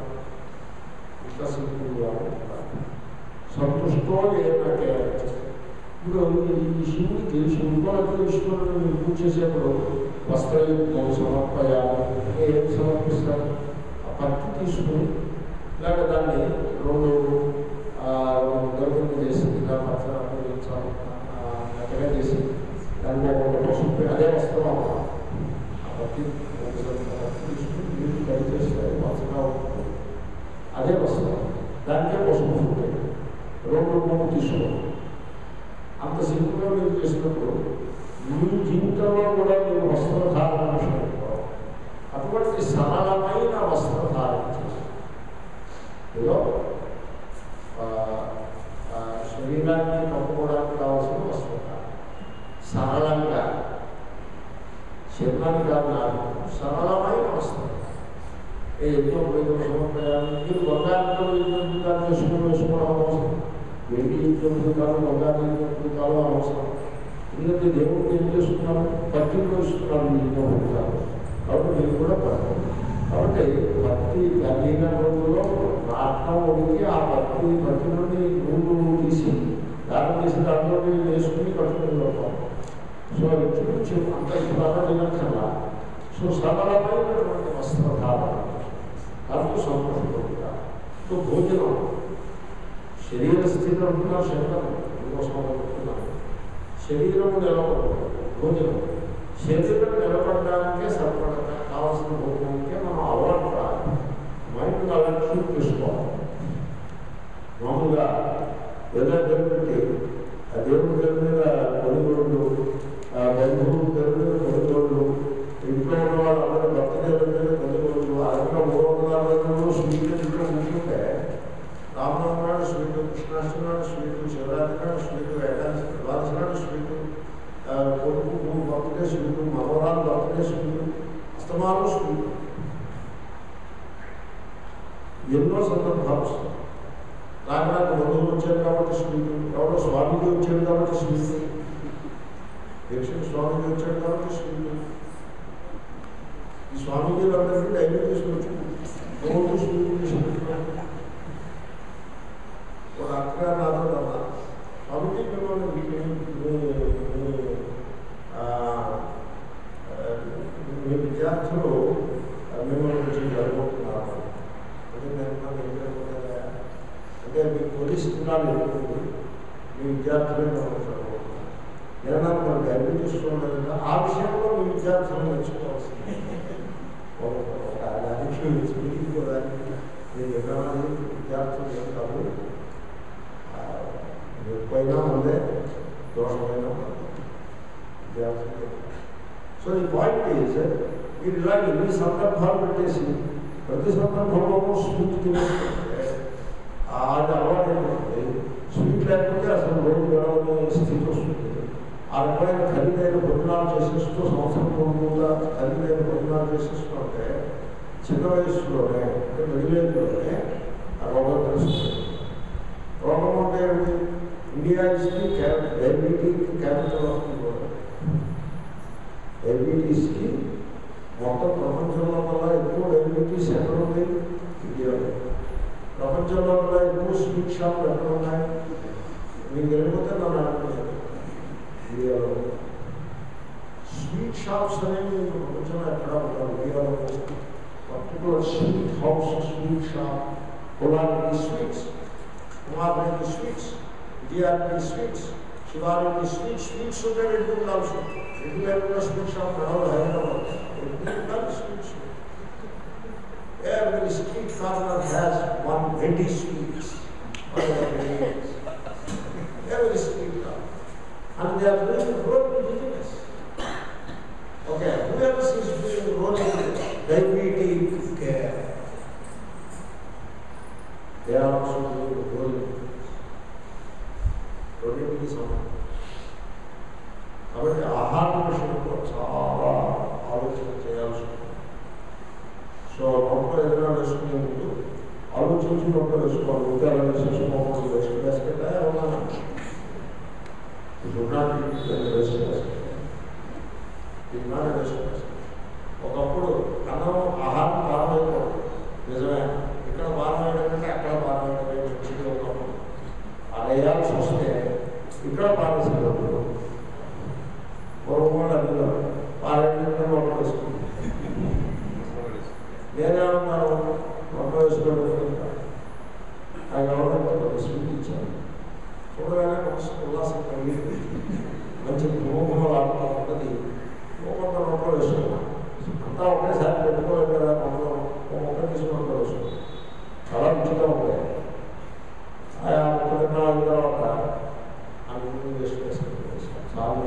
అంత సింపుల్గా ఉండాలి సంతుష్టో ఏమైతే ఇప్పుడు ఈ శివుడికి శివుడికి ఈశ్వరుడు మీరు పూజ చేసేప్పుడు వస్త్రయుక్తం సమర్పయాలి ఏం సమర్పిస్తారు ఆ పత్తి తీసుకుని ఇలాగ దాన్ని రెండు గర్భిణి చేసి ఇలా పచ్చ మెత్తగా చేసి దాన్ని ఒక పసుపు అదే వస్త్రం అవ్వాలి ఆ పత్తి ఒకసారి పత్తి తీసుకుని నీళ్ళు కడి చేస్తే పచ్చగా ఉంటుంది అదే వస్త్రం దానికే పసుపు ఉంటుంది రెండు మూడు తీసుకోవాలి అంత సింపుల్గా మీరు చేసినప్పుడు మీ జీవితంలో కూడా మీరు వస్త్రధారణ విషయంలో అటువంటి సరళమైన వస్త్రధారణ చేసి ఏదో ఆ, ఆ, శరీరాన్ని కప్పుకోవడానికి కావాల్సిన వస్త్రధారణ సరళంగా శరీరానికి కాదు సరళమైన వస్త్రం ఏ ఎన్నో ఉపయోగం సమర్పయాలు మీరు బంగారంతో యుద్ధాలు చేసుకుని వేసుకోవడం అవసరం వెండి యుద్ధాలు బంగారం యుద్ధాలు అవసరం ఎందుకంటే దేవుడు ఏం చేస్తున్నారు పట్టిలో ఇస్తున్నారు ఈ యుద్ధాలు కాబట్టి మీరు కూడా పట్టాలి కాబట్టి భక్తి కలిగిన రోజుల్లో రాట్నం ఉడికి ఆ భక్తి భక్తి నుండి నూనె తీసి దానం తీసి దాంట్లో వేసుకుని కట్టుకుని వెళ్తాం సో ఇంచుమించు అంత ఇప్పుడు సో సరళమైనటువంటి వస్త్రధారణ దాంతో సంతోషపడుతుందా సో భోజనం శరీర స్థితి అంటున్నా శరీరం ఇంకోసం చెప్తున్నాను శరీరము నిలబడదు భోజనం శరీరం నిలబడడానికే సరిపడ కావాల్సిన భోజనానికే మనం అలవాటు రాలి మైండ్ అలవాటు షూట్ చేసుకోవాలి మామూలుగా ఏదో పేరు పెట్టి ఆ దేవుడి పేరు మీద కొనుగోళ్ళు ఆ బంధువుల పేరు మీద కొనుగోళ్ళు ఇంట్లో ఉన్న వాళ్ళందరూ భక్తుల పేరు మీద కొనుగోళ్ళు అందులో మూడు వందల అరవై రెండు స్వీట్లు ఇంట్లో ఉంటుంటే రామనవమి నాడు స్వీటు కృష్ణాష్టమి నాడు స్వీటు శివరాత్రి నాడు స్వీటు ఏకాదశి ద్వాదశి నాడు స్వీటు ఆ, కొడుకు బర్త్డే స్వీటు మనవరాలు బర్త్డే స్వీటు అస్తమానం స్వీటు ఎన్నో సందర్భాలు వస్తాయి నాకు నాకు బంధువులు వచ్చారు కాబట్టి స్వీటు ఎవరో స్వామికి వచ్చాడు కాబట్టి స్వీటు దీక్షణ స్వామికి వచ్చాడు కాబట్టి స్వీటు ఈ స్వామిజీ అందరికీ డైరీ తీసుకొచ్చి రోజు స్వీట్ తీసుకుంటున్నాను ఒక అక్క నాతో అన్న స్వామిజీ మిమ్మల్ని మీ- మీ- మీ- ఆ, ఆ, మీ విద్యార్థులు ఆ, మిమ్మల్ని గురించి జరుగుతున్నారు అంటే నేను అన్నాను, ఏం జరుగుతుందా? అంటే మీ పోలీస్ దినాలు ఎక్కువ మీ విద్యార్థులే మిమ్మల్ని చదువుతున్నారు ఏదైనా మనం డయాబెటీస్ ఉండదు ఆ విషయంలో మీ విద్యార్థులు నేర్చుకోవాల్సింది ఒక ఒక దానికి స్పీకింగ్ దానికి నేను ఎక్కడైనా విద్యార్థులు ఏం కాదు ఆ, ఎక్కువైనా ఉందే దోషమైనా ఉందే విద్యార్థులు సో ఈ పాయింట్ ఈజ్ మీరు ఇలా ఎన్ని సందర్భాలు పెట్టేసి ప్రతి సందర్భంలోనూ స్వీట్ తినేస్తుంటే అది అలవాటు అయిపోతుంది స్వీట్ లేకపోతే అసలు రోజు గడవని స్థితి వస్తుంది ఆ రకమైన ఖరీదైన భోజనాలు చేసేస్తూ సంవత్సరం పొడుగుగా ఖరీదైన భోజనాలు చేసేస్తూ ఉంటే చిన్న వయసులోనే అంటే మిడిలేజ్లోనే ఆ రోగం తెలుస్తుంది రోగం అంటే ఏమిటి ఇండియా ఇస్ ది డయాబెటీకి క్యాపిటల్ ఆఫ్ ది వరల్డ్ డయాబెటీస్కి మొత్తం ప్రపంచంలో కల్లా ఎక్కువ డయాబెటీస్ ఎక్కడ ఉంది ఇండియాలో ప్రపంచంలో కల్లా ఎక్కువ స్వీట్ షాప్లు ఎక్కడ ఉన్నాయి మీకు వెళ్ళిపోతే నన్ను అడుగుతున్నాను ఇండియాలో స్వీట్ షాప్స్ అనేవి మీకు ప్రపంచంలో ఎక్కడ ఉంటారు ఇండియాలో particular sweet house sweet shop కులానికి స్వీట్స్ కుమారునికి స్వీట్స్ విజయానికి స్వీట్స్ శివానికి స్వీట్స్ స్వీట్స్ ఉంటే రెండు ఉండాల్సి ఉంటుంది రెండు లేకుండా స్వీట్ షాప్ నడవదు హైదరాబాద్ రెండు ఉండాలి sweets Every street corner has one Vendi sweets. Every street corner. And they are doing road business. Okay, who else is doing road diabetes care? They are also doing road business. రెండింటికి సమానం కాబట్టి ఆహార విషయంలో చాలా ఆలోచన చేయాల్సి ఉంటుంది so నోట్లో ఏదైనా వేసుకునే ముందు ఆలోచించి నోట్లో వేసుకోవాలి ఉద్యోగాలు వేసుకోవాలి వేసుకు వేసుకుంటే అవునా రుణాన్ని వేసుకు వేసుకుంటారు వేసుకు ఒక ఒకప్పుడు అన్నం ఆహారం పారవేయకూడదు నిజమే ఇక్కడ పారవేయడం కంటే అక్కడ పారవేయడమే మంచిది ఒకప్పుడు పారేయాల్సి వస్తే ఇక్కడ పారేసేటప్పుడు పూర్వం అడిగిన పారేయడం ఒక వేసుకుంది నేనేమన్నాను ఒక వేసుకోవడం ఆ గవర్నమెంట్ ఒక స్వీట్ ఇచ్చాను చూడగానే మనసు ఉల్లాసం కలిగింది మంచి భూములు ఉన్నది కొంత నోట్లో వేసుకున్నాను అంతా ఒకేసారి పెట్టుకోలేదు కదా నోట్లో ఒక మొక్క తీసుకుని వేసుకున్నాను చాలా రుచిగా ఉంటాయి ఆయా ముప్పై నాలుగు తర్వాత అన్ని వేసుకేసుకుని చాలా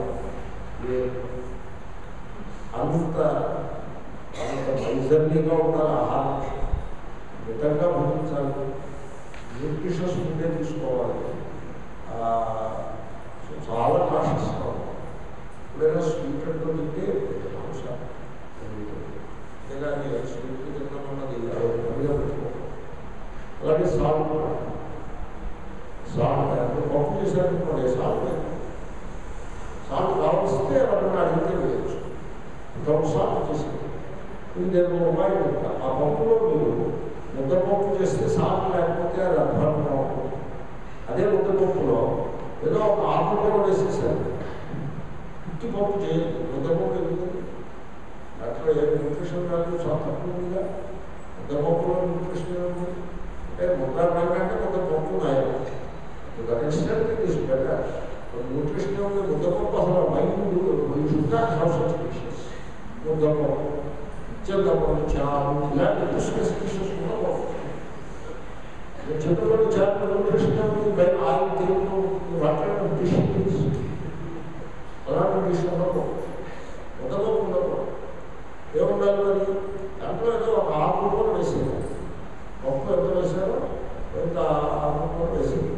అంత అంత మైజర్లీగా ఉండాలి ఆహారం మితంగా భుజించాలి న్యూట్రిషన్స్ ఫుడ్డే తీసుకోవాలి ఆ, సో చాలా కాషస్గా ఎప్పుడైనా స్వీట్ అంటూ తింటే అంశం ఇలాగే స్వీట్ తిన్నది పనిగా పెట్టుకోవాలి అలాగే సాల్ట్ కూడా సాల్ట్ ఇప్పుడు పప్పు చేశారనుకోండి సాల్ట్ సాల్ట్ కావలిస్తే ఎవరైనా అడిగితే వేయచ్చు వితౌట్ సాల్ట్ చేసి ఇది నేను ఉపాయం చెప్తా ఆ పప్పులో మీరు ముద్దపప్పు చేస్తే సాల్ట్ లేకపోతే అది అధ్వానంగా ఉంటుంది అదే ముద్దపప్పులో ఏదో ఒక ఆకుకూర వేసేసారు ఉత్తి పప్పు చేయదు ముద్దపప్పు ఎందుకు అట్లా ఏ న్యూట్రిషన్ వాల్యూ చాలా తక్కువ ఉందిగా ముద్దపప్పులో న్యూట్రిషన్ ఏముంది అంటే ముద్ద అంటే ముద్ద పప్పు నాయం that extent it is better nutrition ఉంది ముద్దపప్పు అసలు mind you should not have such dishes ముద్దపప్పు చిన్నపప్పు చారు ఇలాంటి దుష్ట స్పీషెస్ కూడా బాగుంటాయి చిన్నపప్పు చారు న్యూట్రిషన్ ఉంది బై ఆయిల్ దేవుడు వాటర్ డిష్ అలాంటి డిష్ ఉండకూడదు ముద్దపప్పు ఉండకూడదు ఏముండాలి మరి దాంట్లో ఏదో ఒక ఆకు కూడా వేసేది పప్పు ఎంత వేసారో ఎంత ఆకు కూడా వేసేది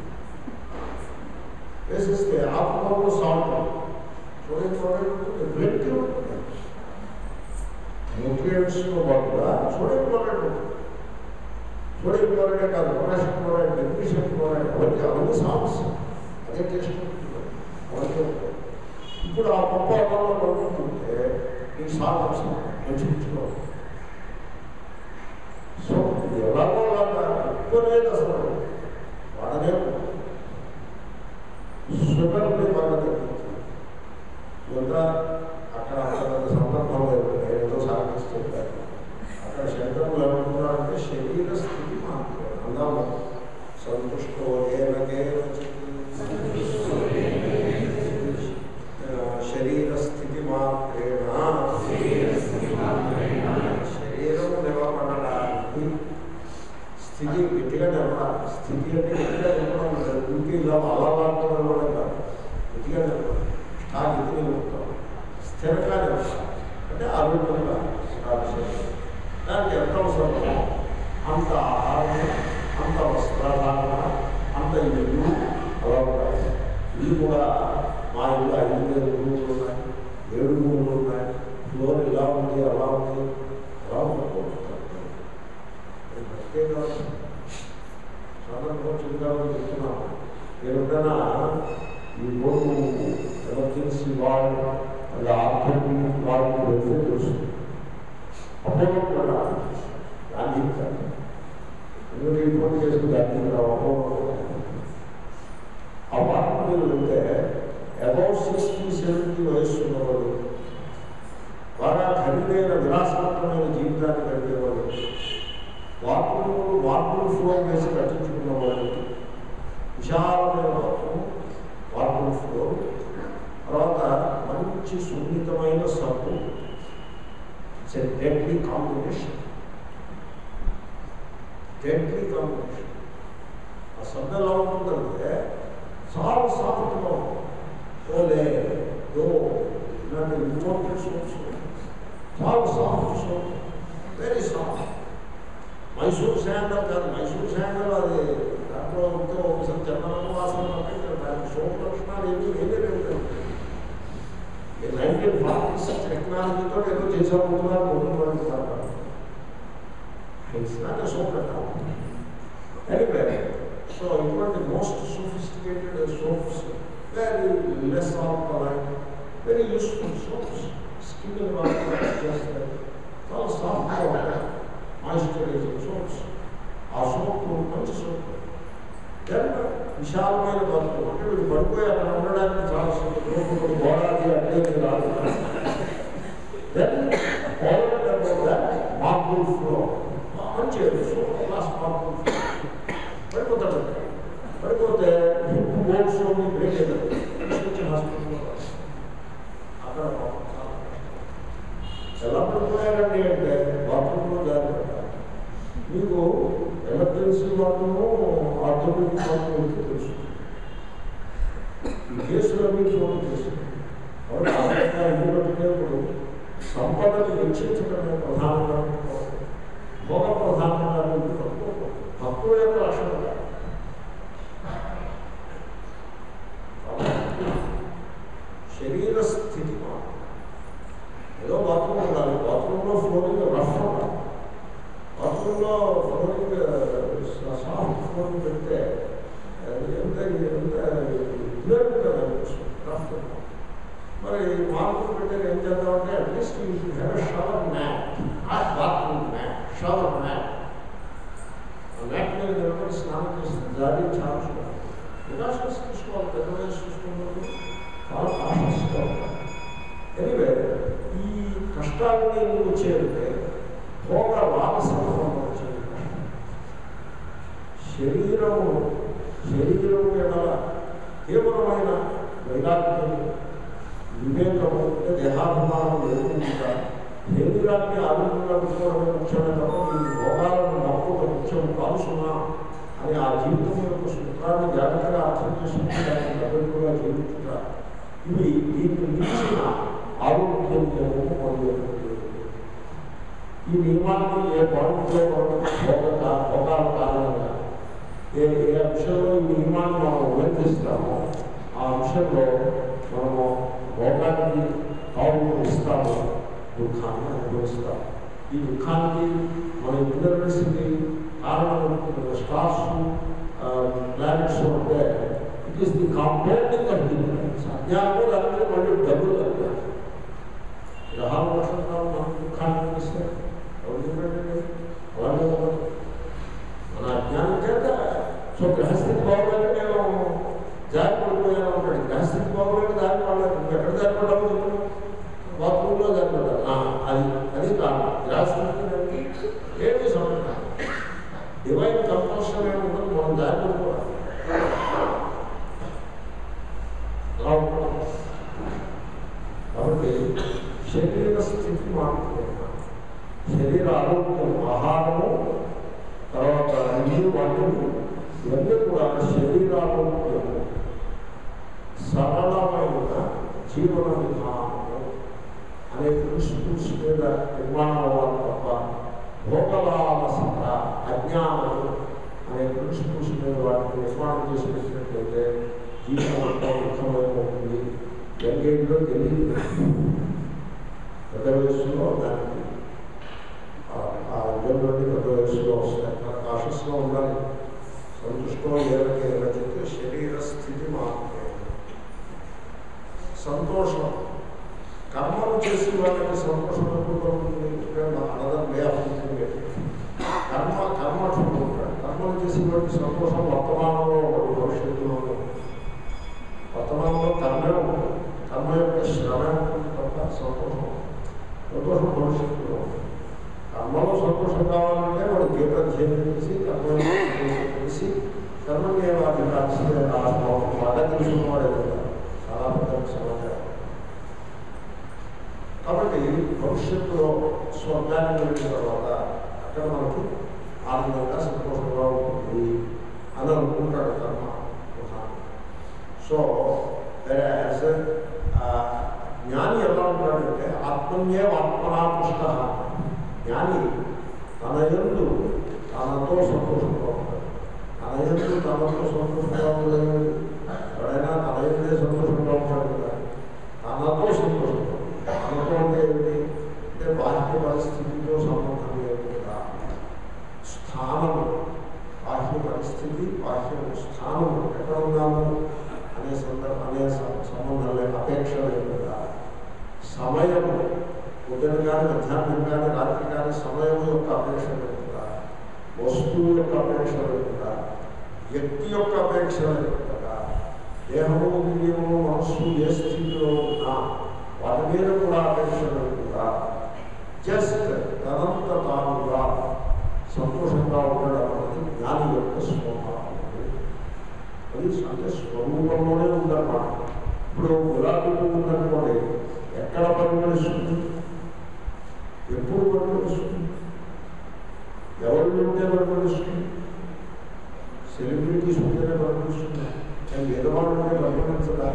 వేసేస్తే ఆకుకూరలో సాల్ట్ చూడండి చూడండి వెంటి ఉంటుంది న్యూట్రియంట్స్తో పాటుగా సోడియం క్లోరైడ్ ఉంటుంది సోడియం క్లోరైడే కాదు పొటాషియం క్లోరైడ్ మెగ్నీషియం క్లోరైడ్ అవన్నీ అవన్నీ సాల్ట్స్ అదే టేస్ట్ ఉంటుంది అవన్నీ ఉంటాయి ఇప్పుడు ఆ పప్పు అన్నంలో పడుకుంటుంటే ఈ సాల్ట్ వస్తుంది మంచి రుచిగా ఉంటుంది సో ఇది ఎలాగో అలాగా ఉప్పు అనేది అసలు వాడనే షుగర్ని బాగా తగ్గించాలి ఇదంతా అక్కడ అక్కడ సందర్భంలో ఏదో సాధించి చెప్పారు అక్కడ శంకరులు ఏమంటున్నారంటే శరీర స్థితి మాత్రమే అందాము సంతుష్టో ఏనకే శరీర స్థితి మాత్రేణ శరీరం నిలబడడానికి స్థితి గట్టిగా నిలబడాలి స్థితి అంటే గట్టిగా నిలబడం లేదు ఊరికి ఇలా అలా నిలబడడం కాదు గట్టిగా నిలబడాలి ఆ గతి నిలుపుతాం స్థిరంగా నిలబడాలి అంటే ఆరోగ్యంగా ఉండాలి దానికి ఎంత అవసరమో అంత ఆహారం అంత వస్త్రాధారణ అంత ఇల్లు అలా ఉండాలి ఇల్లు కూడా మా ఇల్లు ఐదు వేల రూములు ఉన్నాయి ఏడు రూములు ఉన్నాయి ఫ్లోర్ ఇలా ఉంది అలా ఉంది అలా ఉండకూడదు అది బతికే కాదు సందర్భం చెప్తామని చెప్తున్నాను నేను ఎప్పుడైనా ఈ బోర్డు ఎమర్జెన్సీ వార్డ్ అది ఆర్థిక వార్డు వెళ్తే తెలుస్తుంది అపోలో కూడా గాంధీ ఇచ్చారు ఎందుకంటే ఈ ఫోన్ చేసుకుని గాంధీ అపోలో ఆ వార్డు మీరు వెళ్తే అబౌట్ సిక్స్టీ సెవెంటీ వయస్సు ఉన్నవాడు బాగా ఖరీదైన విలాసవంతమైన జీవితాన్ని గడిపేవాడు వాకులు వాకులు ఫ్లో వేసి కట్టించుకున్నవాడు విశాలమైన వాకు వాకులు ఫ్లో తర్వాత మంచి సున్నితమైన సబ్బు it's a deadly combination deadly combination ఆ సబ్బు ఎలా ఉంటుందంటే చాలా సాఫ్ట్గా ఉంటుంది ఓలే దో ఇలాంటి ఇంపార్టెంట్ సోప్స్ చాలా soft soap very soft Mysore sandal కాదు మైసూర్ శాండల్ అది దాంట్లో ఉంటే ఒకసారి చందనం వాసన అంటే దానికి సోప్ లక్షణాలు ఏమీ ఏమీ లేవు నైన్టీన్ ఫార్టీస్ టెక్నాలజీతో ఏదో చేసామనుకున్నారు ముందు it's not a soap anyway so ఇటువంటి most sophisticated soaps very less alkaline very useful soaps skin చేస్తాయి చాలా సాఫ్ట్గా ఉంటాయి మాయిశ్చరైజింగ్ సోప్స్ ఆ సోప్ మంచి సోప్ దెన్ విశాలమైన బతుకు అంటే వీడు పడిపోయి అక్కడ ఉండడానికి చాలా లోపల గోడాది అంటే రాదు దెన్ మార్బుల్ ఫ్లో మంచి సూపర్ క్లాస్ మార్బుల్ ఫ్లో పడిపోతాడు పడిపోతే బోర్డ్స్ బ్రేక్ అవుతుంది తీసుకొచ్చి హాస్పిటల్లో అక్కడ పాపం చాలా ఎలా పడిపోయారండి అంటే బాత్రూంలో జాగ్రత్త మీకు ఎమర్జెన్సీ బాత్రూము ఆర్థోపెడిక్ బాత్రూమ్ తెలుసు ఈ కేసులన్నీ చూడండి కేసు కాబట్టి ఆర్థికంగా ఇల్లు కట్టుకునేప్పుడు సంపదను వెచ్చించడమే ప్రధానంగా పెట్టుకోవాలి. భోగ ప్రధానంగా ఇల్లు కట్టుకోకూడదు తక్కువ యొక్క లక్షణం కాదు. కాబట్టి శరీర స్థితి మాత్రం ఏదో బాత్రూమ్ ఉండాలి బాత్రూంలో ఫ్లోరింగ్ రఫ్ ఉండాలి బాత్రూంలో ఫ్లోరింగ్ సాఫ్ట్ ఫ్లోరింగ్ పెడితే అది ఎంత ఎంత ఇదే ఉంటుంది అనిపిస్తుంది రఫ్ ఉంటుంది. మరి మార్పులు పెట్టారు ఏం చేద్దామంటే at least you should have shower mat not bathroom mat shower mat ఆ మ్యాట్ మీద నిలబడి స్నానం చేస్తే జాడీ ఛాన్స్ ప్రికాషన్స్ తీసుకోవాలి పెద్ద వయసు చూసుకున్నప్పుడు చాలా కాషన్స్గా ఉండాలి ఎనివే ఈ కష్టాలన్నీ ఎందుకు వచ్చేయంటే భోగ వారసత్వం వచ్చేది శరీరము శరీరము ఎడల తీవ్రమైన వైరాగ్యం వివేకము అంటే దేహాభిమానం లేకుండా శరీరాన్ని ఆరోగ్యంగా పెట్టుకోవడమే ముఖ్యమే తప్ప ఈ భోగాలను నమ్ముకోవడం ముఖ్యం కాదు సున్నా అని ఆ జీవితం యొక్క సూత్రాన్ని జాగ్రత్తగా అర్థం చేసుకుంటే దాన్ని దగ్గరగా జీవించుట ఇవి దీన్ని మించిన ఆరోగ్యం నియమము పొందేటువంటి ఈ నియమాన్ని ఏ పాయింట్లో భోగ భోగాల కారణంగా ఏ ఏ అంశంలో ఈ నియమాన్ని మనం ఉల్లంఘిస్తామో ఆ అంశంలో మనము భోగానికి తావు ఇస్తాము దుఃఖాన్ని అనుభవిస్తాం ఈ దుఃఖానికి మన ఇంటర్నెట్స్కి కారణం స్టార్స్ ప్లానెట్స్ ఉంటే it is the compounding of difference అజ్ఞానము దాని మీద మళ్ళీ డబ్బులు కలిగారు గ్రహాలు వర్షంకాలం మనం దుఃఖాన్ని ఇస్తే ఎవరు చెప్పండి అలాగే ఉండదు. మన అజ్ఞానం చేత సో గ్రహస్థితి బాగుందంటే నేను జారి పడిపోయాను ఉంటాడు గ్రహస్థితి బాగుందంటే దారి పడలేదు నువ్వు ఎక్కడ జారి పడ్డావు చెప్పు బాత్రూంలో జారి పడ్డాను ఆ, అది అది కారణం గ్రహస్థితి ఏమి సమయం డివైన్ కంపల్షన్ ఏముంటుంది మనం జారి పడిపోవాలి అలా ఉంటుంది కాబట్టి శరీర స్థితి మాత్రమే శరీర ఆరోగ్యం ఆహారము తర్వాత నీరు వంటలు ఇవన్నీ కూడా శరీరారోగ్యము సరళమైన జీవన విధానము అనే ప్రిన్సిపల్స్ మీద నిర్మాణం అవ్వాలి తప్ప భోగలాలసత అజ్ఞానము అనే ప్రిన్సిపల్స్ మీద వాటిని నిర్మాణం చేసి పెట్టినట్లయితే జీవితం అంతా దుఃఖమైపోతుంది యంగేజ్లో తెలియదు పెద్ద వయసులో దానికి ఆ ఇబ్బందులన్నీ పెద్ద వయసులో వస్తాయి మన కాషస్గా ఉండాలి సంతుష్టం ఏదైతే రచితే శరీర స్థితి మాత్రమే సంతోషం కర్మలు చేసి వాళ్ళకి సంతోషం ఎప్పుడు కలుగుతుంది అనదర్ వే ఆఫ్ థింకింగ్ కర్మ కర్మఠుడు ఉంటాడు కర్మలు చేసి వాడికి సంతోషం వర్తమానంలో ఉండదు భవిష్యత్తులో ఉండదు వర్తమానంలో కర్మే ఉంటుంది కర్మ యొక్క శ్రమే ఉంటుంది తప్ప సంతోషం ఉండదు. సంతోషం భవిష్యత్తులో ఉంటుంది కర్మలో సంతోషం కావాలంటే వాడు గీత అధ్యయనం చేసి కర్మ చేసి కర్మని వాటి బాగా తెలుసుకున్నవాడే కదా చాలా పెద్ద సమాచారం కాబట్టి భవిష్యత్తులో స్వర్గానికి వెళ్ళిన తర్వాత అక్కడ మనకి ఆనందంగా సంతోషంగా ఉంటుంది అని అనుకుంటాడు కర్మ ప్రధానం సో యాజ్ జ్ఞాని ఎలా ఉంటాడంటే ఆత్మన్యే ఆత్మనా పుష్ట జ్ఞాని తన ఎందు తనతో సంతోషంగా ఉంటాడు తన ఎందు తనతో సంతోషంగా ఉండదు ఎవడైనా తన ఎందే సంతోషంగా ఉంటాడు కదా తనతో సంతోషంగా తనతో అంటే ఏమిటి అంటే బాహ్య పరిస్థితితో సంబంధం లేకుండా స్థానం బాహ్య పరిస్థితి బాహ్య స్థానం ఎక్కడ ఉన్నాము అనే సందర్భం అనే సం- సంబంధం లేక అపేక్ష లేకుండా సమయం ఉదయం కానీ మధ్యాహ్నం కానీ రాత్రి
యొక్క అపేక్ష లేకుండా వస్తువు యొక్క అపేక్ష లేకుండా వ్యక్తి యొక్క అపేక్ష లేకుండా దేహము ఇంద్రియము మనస్సు ఏ స్థితిలో ఉన్నా వాటి మీద కూడా అపేక్ష లేకుండా జస్ట్ తనంత తానుగా సంతోషంగా ఉండడం అనేది జ్ఞాని యొక్క స్వభావం అది అంటే స్వరూపంలోనే ఉందన్నమాట ఇప్పుడు గులాబీ పువ్వు ఉందనుకోండి ఎక్కడ పరిగణిస్తుంది ఎప్పుడు పరిగణిస్తుంది ఎవరు ఉంటే పరిగణిస్తుంది సెలబ్రిటీస్ ఉంటేనే పరిగణిస్తుంది కానీ ఎదవాళ్ళు ఉంటే పరిగణించదా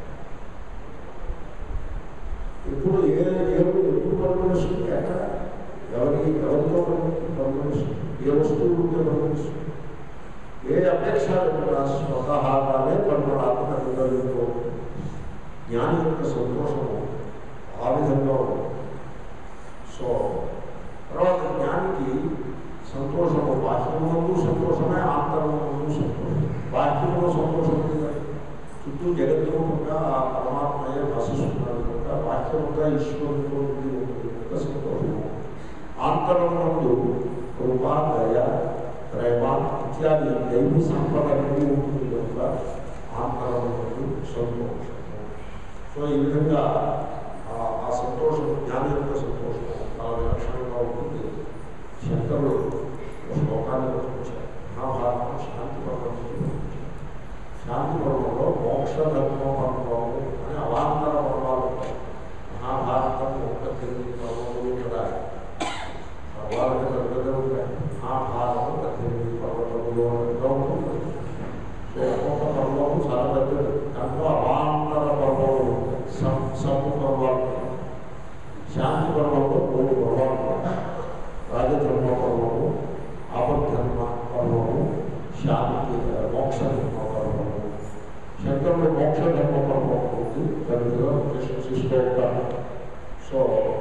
ఎప్పుడు ఏ ఎవరు ఎప్పుడు పరిగణిస్తుంది ఎక్కడ ఎవరికి ఎవరితో పరిగణిస్తుంది ఏ వస్తువు ఉంటే పరిగణిస్తుంది ఏ అపేక్ష లేకుండా స్వతహాగానే పరిగణాత్మకంగా జ్ఞాని యొక్క సంతోషము ఆ విధంగా ఉంటుంది సో తర్వాత జ్ఞానికి సంతోషము బాహ్యమునందు సంతోషమే ఆంతరమునందు సంతోషం బాహ్యములో సంతోషం ఉంది చుట్టూ జగత్తుగా ఆ పరమాత్మయే భాషిస్తున్నాడు కనుక బాహ్యముగా ఈశ్వరుడితో ఉంది ఉంటుంది కనుక సంతోషము ఆంతరమునందు కృప దయ ప్రేమ ఇత్యాది దైవీ సంపద కలిగి ఉంటుంది కనుక ఆంతరమునందు సంతోషము సో ఈ విధంగా ఆ- ఆ సంతోషం జ్ఞాని యొక్క సంతోషం చాలా విలక్షణంగా ఉంటుంది శంకరుడు ఒక శ్లోకాన్ని గుర్తించారు మహాభారతం శాంతి పర్వం నుంచి గుర్తించారు శాంతి పర్వంలో మోక్ష ధర్మ పర్వము అని అవాంతర పర్వాలు ఉంటాయి మహాభారతం ఒక తెలుగు పర్వములు కదా పర్వాలంటే పెద్దగా ఉంటాయి మహాభారతం పద్దెనిమిది పర్వతములు అన్నట్టుగా ఉంటుంది సో ఒక్కొక్క పర్వము చాలా పెద్దది దాంట్లో అవాంతర పర్వములు ఉంటాయి సబ్ సబ్ పర్వాలు ఉంటాయి. శాంతి పర్వంలో మూడు పర్వాలు ఉంటాయి. రాజధర్మ పర్వము ఆపద్ధర్మ పర్వము శాంతి మోక్ష ధర్మ పర్వము శంకరుడు మోక్ష ధర్మ పర్వం ఉంది దానిలో విశ్వసిస్తూ ఉంటారు సో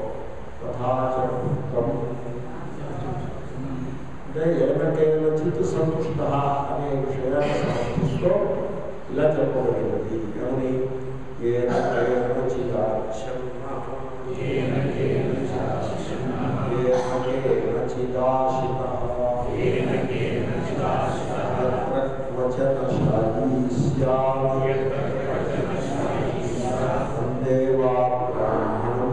తథాచరం అంటే ఏమకేన చిత్ సంతుష్ట అనే విషయాన్ని సమర్థిస్తూ ఇలా చెప్పబడినది ఏమని ఏన కేన చిదాచన్న ఏన కేన చిదాశిత యత్ర క్వచనశాయీ స్యాత్ వందేవా బ్రాహ్మణం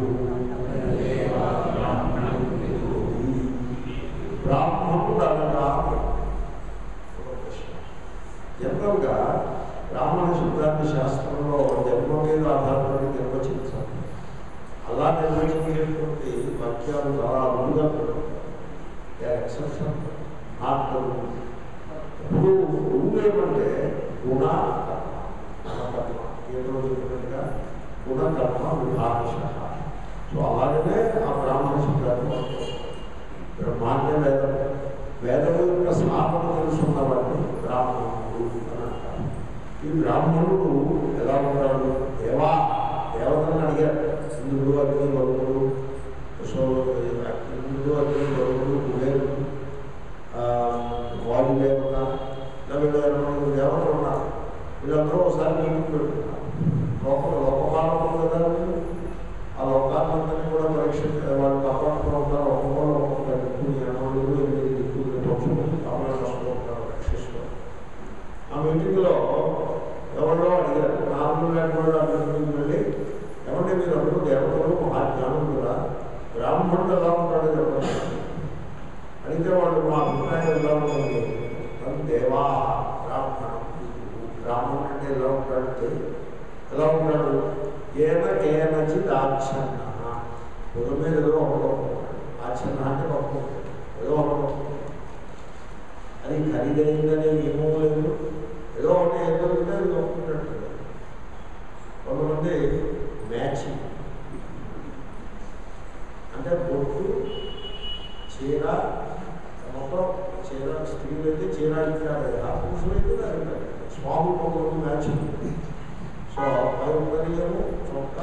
విదుః బ్రాహ్మణుడు అనగా ఒక ప్రశ్న జనరల్గా బ్రాహ్మణ శబ్దాన్ని శాస్త్రంలో జన్మ మీద ఆధారపడి నిర్వచించాలి అలా నిర్వచించేటువంటి వాక్యాలు చాలా అరుదుగా ఎక్సెప్షన్ నాట్ ఇప్పుడు రూల్ ఏమంటే గుణ కర్మ కర్మ ఏదో చెప్పినట్టుగా గుణ కర్మ విభాష సో అలాగనే ఆ బ్రాహ్మణ శబ్దాన్ని వాడుకోవాలి. బ్రహ్మాండ వేదం వేదం యొక్క స్థాపన తెలుసున్న వాడిని బ్రాహ్మణుడు అని అంటారు ఈ బ్రాహ్మణుడు ఎలా ఉంటాడు దేవా దేవతలను అడిగారు ఇంద్రుడు అగ్ని వరుణుడు సో ఇంద్రుడు అగ్ని వరుణుడు కుబేరుడు ఆ, వాయు దేవత ఇలా వీళ్ళు ఇరవై మంది దేవతలు ఉన్నారు వీళ్ళందరూ ఒకసారి మీటింగ్ పెట్టుకున్నారు లోపల లోకపాలకులు కదా వీళ్ళు. ఆ లోకాలందరినీ కూడా పరీక్ష వాళ్ళు కాపాడుతూ ఉంటారు ఒక్కొక్కరు ఒక్కొక్క దిక్కుని ఎనభై ఎనిమిది దిక్కులు పక్షులు కాపాడుతూ ఉంటారు రక్షిస్తూ ఆ మీటింగ్లో ఎవరో అడిగారు నాలుగు లేకుండా ఆ మీటింగ్కి వెళ్ళి ఎవరి మీరు అందరూ దేవతలు మహాజ్ఞానం కూడా బ్రాహ్మణుడు ఎలా ఉంటాడో చెప్పండి అడిగితే వాళ్ళు మా అభిప్రాయం ఎలా ఉంటుంది తను దేవా బ్రాహ్మణం బ్రాహ్మణుడు అంటే ఎలా ఉంటాడంటే ఎలా ఉంటాడు ఏన కేనచి దాక్షణ పొద మీద ఏదో ఒకడు ఆచరణ అంటే ఒక ఏదో ఒకడు అది ఖరీదైందనే నియమం లేదు ఏదో ఒకటి ఏదో ఉంటే అది ఒప్పుకున్నట్టు కొంతమంది మ్యాచింగ్ అంటే బొట్టు చీర మొత్తం చీర స్త్రీలు అయితే చీర ఇచ్చారు ఆ పురుషులైతే దాని స్వామి కొంతమంది మ్యాచింగ్ సో పైరుపర్యము చొక్క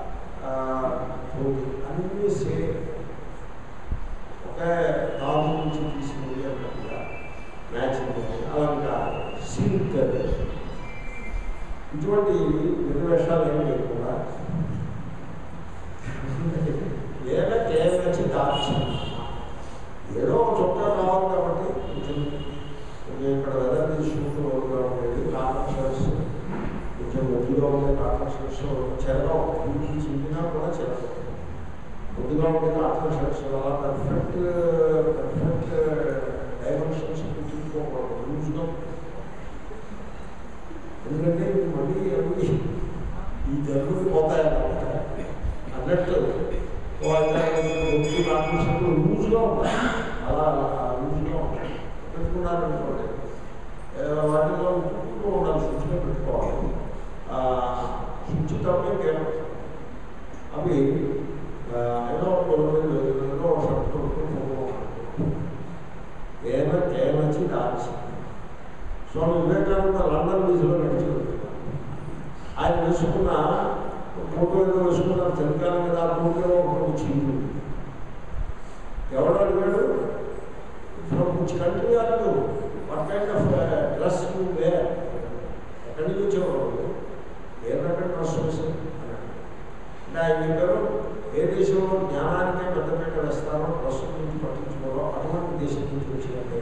ధోతి అన్నీ సేమ్ ఒకే తాము నుంచి తీసుకుని అన్నట్టుగా మ్యాచింగ్ అలంకారం సింక్ ఇటువంటి నిర్వేషాలు ఏమి లేకుండా ఏదో కేవలం దార్చన
ఉంటుంది ఆత్మశక్తి అలా పర్ఫెక్ట్ పర్ఫెక్ట్ డైమెన్షన్స్ తీసుకోకూడదు లూజ్గా ఎందుకంటే ఇది మళ్ళీ అవి ఈ జరుగులు పోతాయన్నమాట అన్నట్టు భక్తి ఆత్మశక్తులు లూజ్గా ఉంటాయి అలా అలా లూజ్గా ఉంటాయి పెట్టుకున్నారనుకోండి ఏ, వాటిలో చుట్టూ ఉండాలి శుచిగా పెట్టుకోవాలి ఆ, శుచి తప్పే కేవలం అవి ఆ, ఏదో కొన్ని ఏదో షర్టు ఏమ కేవచి దాచి స్వామి వివేకానంద లండన్ వీధిలో నడిచి ఆయన వేసుకున్న ఫోటో ఏదో వేసుకున్నారు చలికాలం మీద ఆ ఫోటో ఒక చీరు ఎవడు అడిగాడు from which country are you what kind of dress you wear ఎక్కడి నుంచి వచ్చేవాడు ఏ రకం డ్రెస్ వేసారు అన్నాడు అంటే ఆయన చెప్పారు ఏ దేశంలో జ్ఞానానికే పెద్దపీట వేస్తారో డ్రెస్ గురించి పట్టించుకోరో అటువంటి దేశం నుంచి వచ్చినట్టు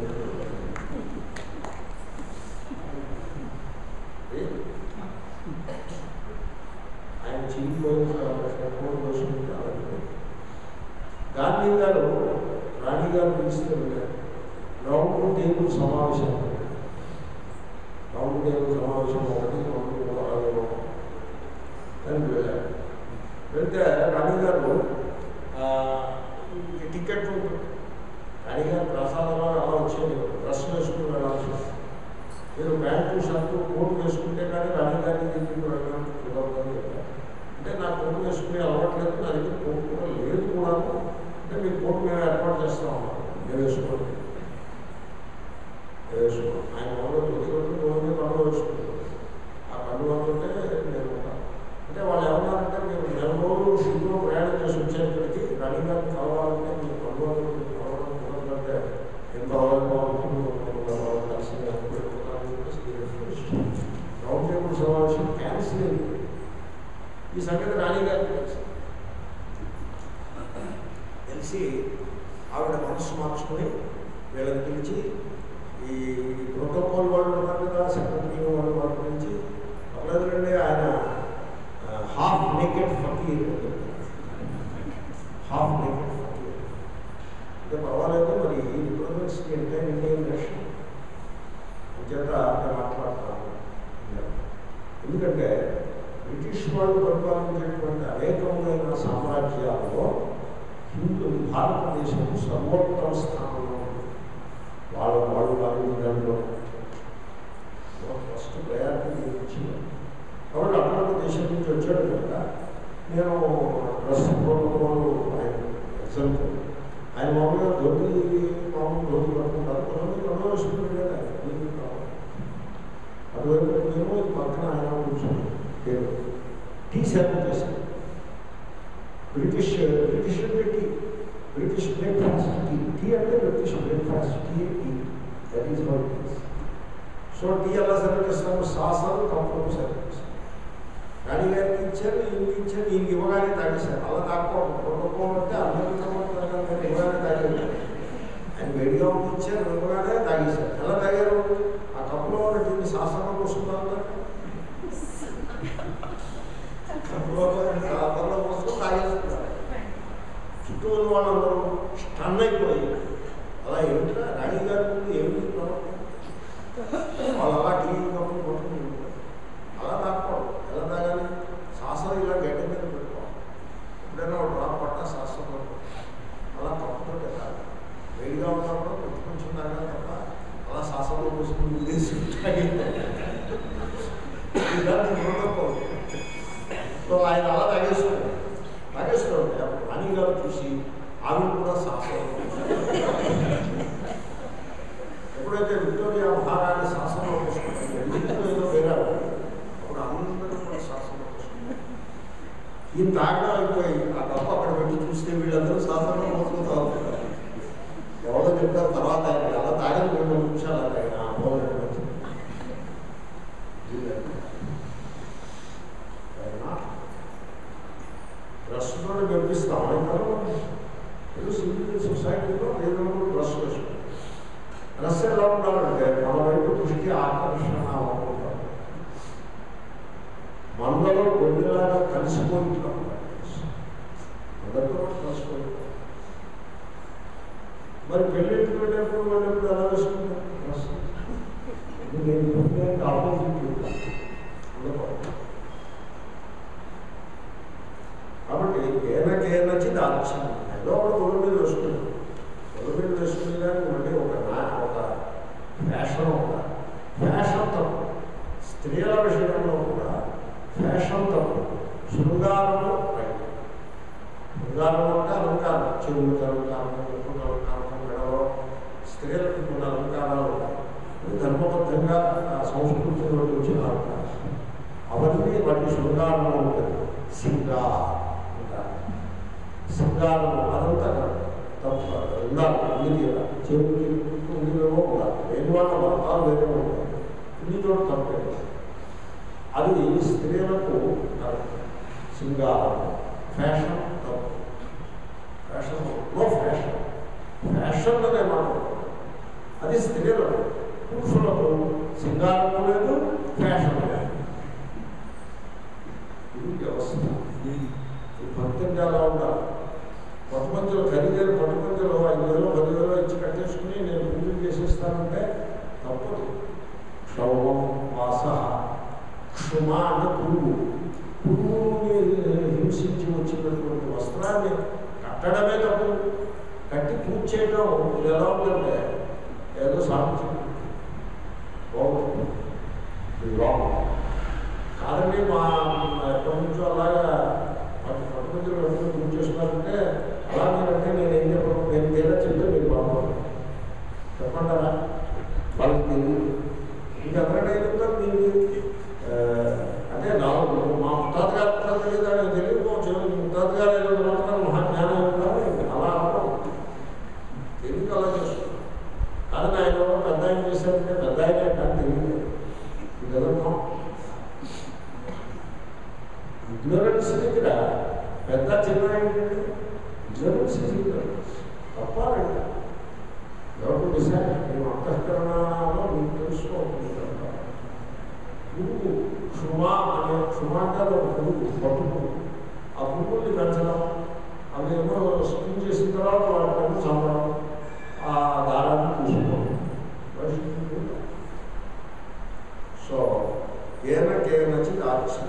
ఆయన చీలిపోయిన ఫోన్ వేసుకుంటే గాంధీ గారు రాణి గారు పిలిస్తే వెళ్ళారు రౌండ్ టేబుల్ సమావేశం రౌండ్ టేబుల్ సమావేశం ఒకటి రెండు మూడు ఆరు అని వెళ్ళారు వెళ్తే రాణి గారు ఆ, ఈ టికెట్ ఉంటుంది రాణి గారు ప్రసాదంలో అలా వచ్చేది డ్రెస్ వేసుకుని వెళ్ళాల్సి వస్తుంది. మీరు ప్యాంటు షర్టు కోట్ వేసుకుంటే కానీ రాణి గారిని దగ్గరికి వెళ్ళడానికి కుదరదని చెప్పారు అంటే నాకు కోట్ వేసుకునే అలవాట్లేదు నా దగ్గర కోట్ కూడా లేదు కూడా అంటే మీరు కోట్ మేము ఏర్పాటు చేస్తా ఉన్నాం మేము వేసుకోండి వేసుకోండి ఆయన వాళ్ళు తొలిగొట్టు రోజు పండుగ వేసుకుంటారు ఆ పండుగ అంటే నేను ఉంటాను. అంటే వాళ్ళు ఏమన్నారంటే మీరు నెల రోజులు షిప్లో ప్రయాణం చేసి వచ్చారు ఇక్కడికి రాణి గారిని కలవాలంటే మీరు పండుగ కలవడం కుదరదంటే ఎంత కలిసి రౌండ్ టేబుల్ సమావేశం క్యాన్సిల్ అయింది ఈ సంగతి రాణి గారికి తెలుసు తెలిసి ఆవిడ మనసు మార్చుకొని వీళ్ళని పిలిచి ఈ ప్రోటోకాల్ వాళ్ళు ఉన్నారు కదా సెక్రటరీ వాళ్ళు వాళ్ళు పిలిచి పర్లేదులండి ఆయన half naked fakir half naked fakir అంటే పర్వాలేదు మరి ఈ రిప్రజెంట్స్కి అంటే ఇండియన్ నేషన్ అంచేత అంటే మాట్లాడుతున్నాను ఎందుకంటే బ్రిటిష్ వాళ్ళు పరిపాలించేటువంటి అనేకమైన సామ్రాజ్యాలలో హిందూ భారతదేశం సర్వోత్తమ స్థానంలో ఉంది వాళ్ళ వాళ్ళు వాళ్ళు దాంట్లో ఫస్ట్ ప్రయారిటీ ఇచ్చింది కాబట్టి అటువంటి దేశం నుంచి వచ్చాడు కనుక నేను డ్రెస్ ప్రోటోకాల్ ఆయన ఎగ్జాంపుల్ ఆయన మామూలుగా ధోతి మామూలు ధోతి కట్టుకుంటారు కొంతమంది రెండు వేసుకుంటారు కదా దీనికి కావాలి అటువైపు నేను ఈ పక్కన ఆయన కూర్చొని పేరు టీ సర్వ్ చేశాను బ్రిటిష్ బ్రిటిష్ అంటే tea British breakfast tea tea అంటే British breakfast tea tea that is what it is so tea ఎలా సర్వ్ చేస్తాము సాసాలు కప్పులు సర్వ్ చేస్తాం రాణి గారికి ఇచ్చారు ఈయనకి ఇచ్చారు ఈయనకి ఇవ్వగానే తాగేశారు అలా తాక్కోవడం ప్రోటోకాల్ అంటే అందరికీ తాగాలి ఇవ్వగానే తాగేది ఆయన వేడిగా ఉండి ఇచ్చారు ఇవ్వగానే తాగేశారు ఎలా తాగారు ఆ కప్పులో ఉన్న టీని శాసనం కోసం తాగుతారు కప్పులో ఉన్న శాసనం కోసం తాగేస్తున్నారు చుట్టూ ఉన్న వాళ్ళందరూ స్టన్ అయిపోయి అలా ఏమిటా రాణి గారి ముందు ఏమిటి ప్రవర్తన? వాళ్ళు అలా టీ కప్పులు పట్టుకుని ఉంటారు. అలా తాక్కోవడం ఎలా తాగాలి శాసనం ఇలా గడ్డ మీద పెట్టుకోవాలి ఎప్పుడైనా ఒక డ్రాప్ పట్టా శాస్త్రంలో అలా కప్పుతో తాగాలి వేడిగా ఉన్నప్పుడు కొంచెం కొంచెం తాగాలి తప్ప అలా శాసనంలో పోసుకుని తీసుకుంటాగి ఇలాంటి ప్రోటోకాల్ సో ఆయన అలా తాగేస్తున్నాడు తాగేస్తున్నాడు అప్పుడు రాణి గారు చూసి ఆవిడ కూడా శాసనం ఎప్పుడైతే విక్టోరియా మహారాణి శాసనంలో పోసుకుంటారు ఏదో వేరే అప్పుడు అందరూ కూడా శాసనంలో పోసుకుంటారు ఈయన తాగడం అయిపోయి ఆ డబ్బు అక్కడ పెట్టి చూస్తే వీళ్ళందరూ శాసనంలో పోసుకుంటా ఉంటారు ఎవరో చెప్తారు తర్వాత ఆయన అలా తాగని రెండు నిమిషాలు అలా ఆయన అనుభవం డ్రెస్తో గెలిపిస్తాం అంటారు ఏదో సివిల్ సొసైటీలో ఏదో డ్రెస్ వేసుకుంటాం డ్రెస్ ఎలా ఉండాలంటే మన వైపు దృష్టి ఆకర్షణ అవ్వకూడదు మనలో గొడ్డలాగా కలిసిపోయినట్లు అందరితో కలిసిపోయి మరి పెళ్ళికి వెళ్ళినప్పుడు వెళ్ళినప్పుడు ఎలా వేసుకుంటాం ఇది నేను చెప్పిన ఆపోజిట్ ఉండకూడదు కాబట్టి ఏనకేనచి దాల్చిన ఏదో ఒక గొడవ మీద వేసుకున్నాను గొడవ మీద వేసుకునే దానికి మళ్ళీ ఒక నా ఒక ఫ్యాషన్ ఒక ఫ్యాషన్ తప్పు స్త్రీల విషయంలో కూడా ఫ్యాషన్ తప్పు శృంగారము రైట్ శృంగారం అంటే అలంకారం చెవులకు అలంకారం ముక్కుకు అలంకారం మెడలో స్త్రీలకు కొన్ని అలంకారాలు ఉంటాయి ఇది ధర్మబద్ధంగా ఆ సంస్కృతిలోకి వచ్చిన అలంకారం అవన్నీ వాటి శృంగారంలో ఉంటుంది సింగార్ అంటారు సింగారం అదంతా తప్ప ఉండాలి అన్ని తీరాలి చెవుకి ఉండివేమో ఉండాలి వేరు వాళ్ళ వర్గాలు వేరే ఉంటాయి ఇన్ని చోట తప్పేది అది స్త్రీలకు కరెక్ట్ సింగారం ఫ్యాషన్ తప్పు ఫ్యాషన్ నో ఫ్యాషన్ ఫ్యాషన్ అనే మాట అది స్త్రీలకు పురుషులకు సింగారము లేదు ఫ్యాషన్ లేదు ఇది వ్యవస్థ ఈ భక్తులు ఎలా ఉండాలి పట్టుమంచులు ఖరీదైన పట్టుమంచులు ఐదు వేలు పదివేలు ఇచ్చి కట్టేసుకుని నేను పూజలు చేసేస్తానంటే తప్పదు క్షౌవం వాస క్షుమ అంటే పురుగు పురుగుని హింసించి వచ్చినటువంటి వస్త్రాన్ని కట్టడమే తప్పు కట్టి పూజ చేయడం ఇది ఎలా ఉందంటే ఏదో సాధించి బాగుంటుంది ఇది బాగుంది కాదండి మా ఎప్పటి నుంచో అలాగా పట్టు పట్టుకుంటున్న వెంటనే పూజ చేస్తున్నారంటే అలా మీరంటే నేను ఏం చెప్పను నేను తేడా చెప్తే మీరు బాగుంటుంది చెప్పంటారా వాళ్ళకి తెలియదు ఇంకా ఎవరైనా ఏం చెప్తారు దీనికి ఆ, అంటే నాకు మా ముత్తాత గారు కూడా తెలియదు అని తెలియకపోవచ్చు మీ ముత్తాత గారు ఏదో మాత్రం మహాజ్ఞానం ఉంటారు అలా అవ్వడం తెలియదు అలా చేస్తున్నాం కానీ ఆయన ఎవరో పెద్ద ఆయన చేశారంటే పెద్ద ఆయన అంటే తెలియదు ఇది ఎదుర్కొం ఇగ్నోరెన్స్ దగ్గర పెద్ద చిన్న ఏంటంటే ఇగ్నోరెన్స్ ఇస్ ఇగ్నోరెన్స్ తప్పాలంట ఎవరు డిసైడ్ మేము అంతఃకరణలో మీకు తెలుసుకోవాలి పురుగు క్షుమ అనే క్షుమ అంటే అది ఒక పురుగు పట్టు పురుగు ఆ పురుగుల్ని పెంచడం అవి ఏమో స్పిన్ చేసిన తర్వాత వాటిని చంపడం ఆ దారాన్ని తీసుకోవడం సో ఏనకేనచి దాచిన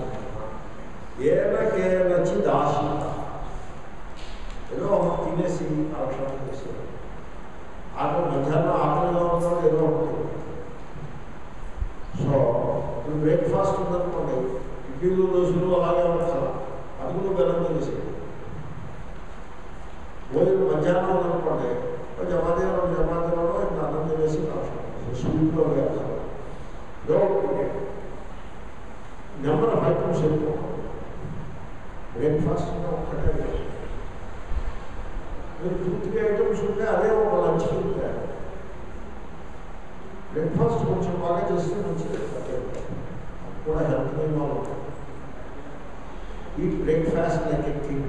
ఏనకేనచి దాశిత ఏదో ఒకటి తినేసి ఆక్షేపం చేసేది ఆకలి మధ్యాహ్నం ఆకలిగా ఉన్నాడు ఏదో ఒకటి సో ఇప్పుడు బ్రేక్ఫాస్ట్ ఉందనుకోండి ఇడ్లీలు దోశలు అలాగే ఉంటారు అదుగులు బెల్లం తెలిసేది భోజనం మధ్యాహ్నం ఉందనుకోండి ఒక చపాతీ రెండు చపాతీలలో ఇంకా అన్నం తినేసి స్వీట్లో వేస్తారు ఏదో ఒకటి నెంబర్ ఆఫ్ ఐటమ్స్ ఎక్కువ బ్రేక్ఫాస్ట్ ఒక్కటే మీరు టూ త్రీ ఐటమ్స్ ఉంటే అదే ఒక లంచ్ ఉంటారు బ్రేక్ఫాస్ట్ కొంచెం బాగా చేస్తే మంచిది కూడా హెల్త్ నియమాలు eat breakfast like a king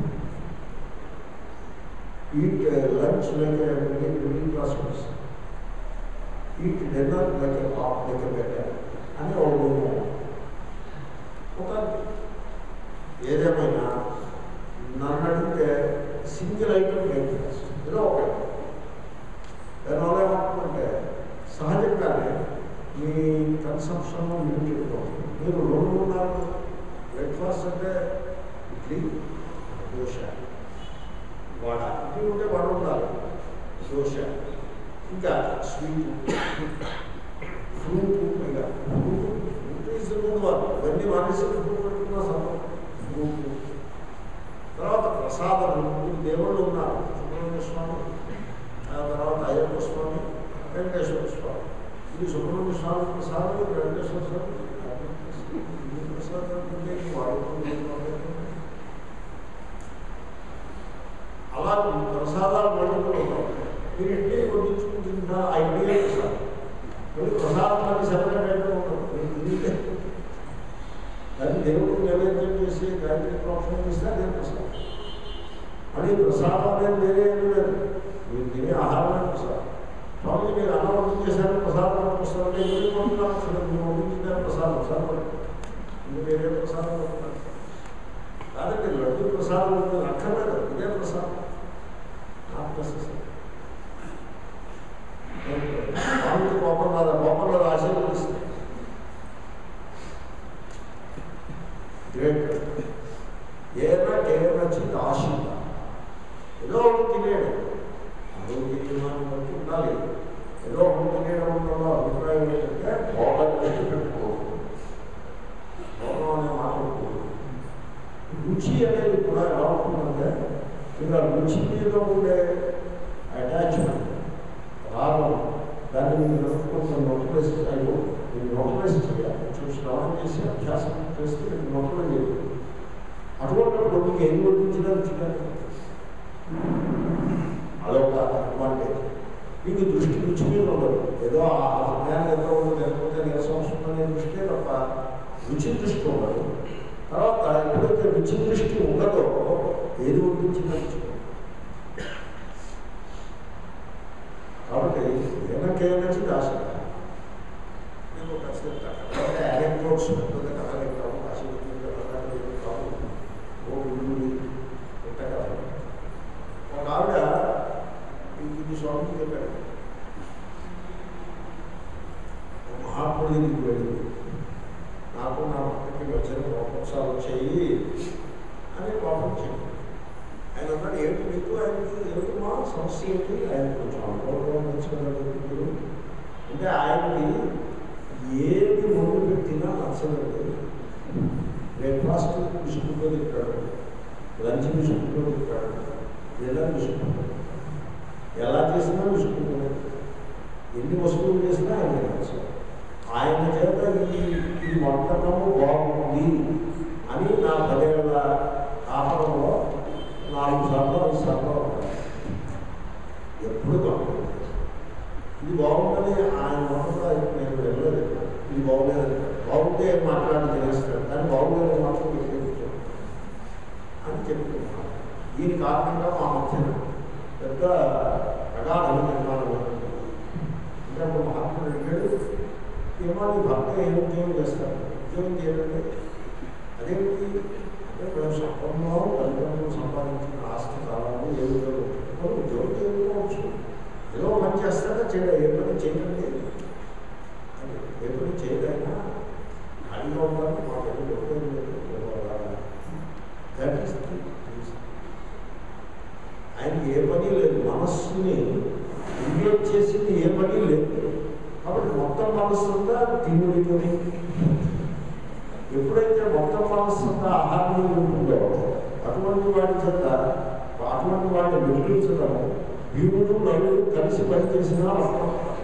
eat lunch like middle class person eat dinner like a pauper like a beggar అని ఒక నియమం. ఒక ఏదేమైనా నన్ను అడిగితే సింగిల్ ఐటమ్ బ్రేక్ఫాస్ట్ ఏదో ఒక దానివల్ల ఏమవుతుందంటే సహజంగానే మీ కన్సంప్షన్ లిమిటెడ్ మీరు రెండు ఉన్నారు బ్రేక్ఫాస్ట్ అంటే ఇడ్లీ దోశ వడ ఇడ్లీ ఉంటే వడ ఉండాలి దోశ ఇంకా స్వీట్ ఫ్రూట్ ఇంకా ఫ్రూట్ ఫ్రూట్ ఈజ్ మూడు వారు ఇవన్నీ మానేసి ఫ్రూట్ పెట్టుకున్నా సరే ఫ్రూట్ తర్వాత ప్రసాదం దేవుళ్ళు ఉన్నారు సుబ్రహ్మణ్య స్వామి ఆ తర్వాత అయ్యప్ప స్వామి వెంకటేశ్వర స్వామి ఇది సుబ్రహ్మణ్య స్వామి ప్రసాదం ఇది వెంకటేశ్వర స్వామి ఈ ప్రసాదం అంటే వాడుతుంది అలా ప్రసాదాలు వండుతూ ఉంటాం మీరు ఇంటి వడ్డించుకుని తింటా ఆ ఇండియా ప్రసాదం మళ్ళీ ప్రసాదం మళ్ళీ సెపరేట్ అయితే ఉంటాం మీరు తిరిగితే దాన్ని దేవుడికి నైవేద్యం చేసి గాయత్రి ప్రోక్షణం చేస్తే అదే ప్రసాదం అది ప్రసాదం అనేది వేరే ఏమీ లేదు మీరు తినే ఆహారమే ప్రసాదం స్వామి మీరు అన్నం వండించేసారు ప్రసాదం వస్తుందంటే ఏమి వండుతున్నారు అసలు మీరు వండించిన ప్రసాదం సరిపడి మీరు వేరే ప్రసాదం వండుతున్నారు కాదండి లడ్డు ప్రసాదం ఉంటుంది అక్కర్లేదు ఇదే ప్రసాదం నా ప్రసాదం ఉండాలి ఏదో ఉంటుంది ఉండడంలో అభిప్రాయం ఏంటంటే భోగ దృష్టి పెట్టుకోవద్దు భోగం అనే మాట ఉండకూడదు. రుచి అనేది కూడా ఎలా ఉంటుందంటే ఇంకా రుచి మీద ఉండే అటాచ్మెంట్ రాగం దాన్ని మీరు కొంచెం నోటిలైజ్ అయ్యో మీరు నోటిలైజ్ చేయాలి కొంచెం శ్రవణం చేసి అభ్యాసం చేస్తే మీరు నోటిలైజ్ చేయాలి అటువంటిప్పుడు మీకు ఏం గురించినా రుచి కాదు అదొక అడ్వాంటేజ్ మీకు దృష్టి రుచి మీద ఉండదు ఏదో ఆ సమయాన్ని ఎంత ఉండదు లేకపోతే నీరసం వస్తుందనే దృష్టి తప్ప రుచి దృష్టి ఉండదు తర్వాత ఎప్పుడైతే రుచి దృష్టి ఉండదో ఏది వడ్డించిన రుచి ఉండదు. కాబట్టి ఏనకేనచి దాశ నేను ఒక చెప్తాను యానెక్డోట్స్ పెద్దగా కథ చెప్తాము కాశీపట్నంలో కథ చెప్తాము ఓ గుడి పెట్ట కథ ఒక ఆవిడ ఇది స్వామికి చెప్పాడు ఒక మహాత్ముడి దగ్గరికి వెళ్ళింది నాకు నా భక్తికి వచ్చిన కోపంసాలు వచ్చాయి అని కోపం చెప్పి ఆయన అన్నాడు ఏమిటి మీకు ఆయనకి ఏమిటి మా సమస్య ఏంటి ఆయన కొంచెం అనుభవం వచ్చిన వ్యక్తులు అంటే ఆయనకి ఏది మొదలు పెట్టినా నచ్చలేదు బ్రేక్ఫాస్ట్ బిస్కుట్లో తింటాడు లంచ్ బిస్కుట్లో తింటాడు డిన్నర్ బిస్కుట్ ఎలా చేసినా బిస్కుట్ ఎన్ని వస్తువులు చేసినా ఆయన నచ్చదు ఆయన చేత ఈ ఈ వంటకము బాగుంది అని నా పదేళ్ళ ఆహారంలో నాలుగు సార్లు ఐదు సార్లు ఉంటాయి. ఎప్పుడు కంప్లైంట్ ఇది బాగుందని ఆయన వంటలో నేను వెళ్ళలేదు ఇది బాగులేదు బాగుంటే మాట్లాడి తెలియస్తాడు కానీ బాగులేదు మాత్రం తెలియదు అని చెప్తున్నాను దీని కారణంగా మా మధ్యన పెద్ద అగాధ నిర్మాణం ఉంది. అంటే అప్పుడు మహాత్ముడు అడిగాడు ఏమో నీ భర్త ఏం ఉద్యోగం చేస్తాడు ఉద్యోగం చేయాలంటే అదేంటి అంటే మేము సంపన్నం తల్లిదండ్రులు సంపాదించిన ఆస్తి కాలాలు ఏ ఉద్యోగం ఉంటుంది ఉద్యోగం చేసుకోవచ్చు ఏదో పని చేస్తాడా చేయడా ఏ పని చేయకండి అని ఏ పని చేయదైనా ఖాళీగా ఉండాలని మా దగ్గర ఉపయోగం లేదు దట్ ఈస్ ఆయనకి ఏ పని లేదు మనస్సుని ఎంగేజ్ చేసింది ఏ పని లేదు కాబట్టి మొత్తం మనస్సు అంతా తిండితోనే ఎప్పుడైతే మొత్తం మనస్సు అంతా ఆహారం ఉంటుందో అటువంటి వాడి చేత అటువంటి వాడిని నిర్మించడం భీముడు నలుగురు కలిసి పనిచేసిన అర్థం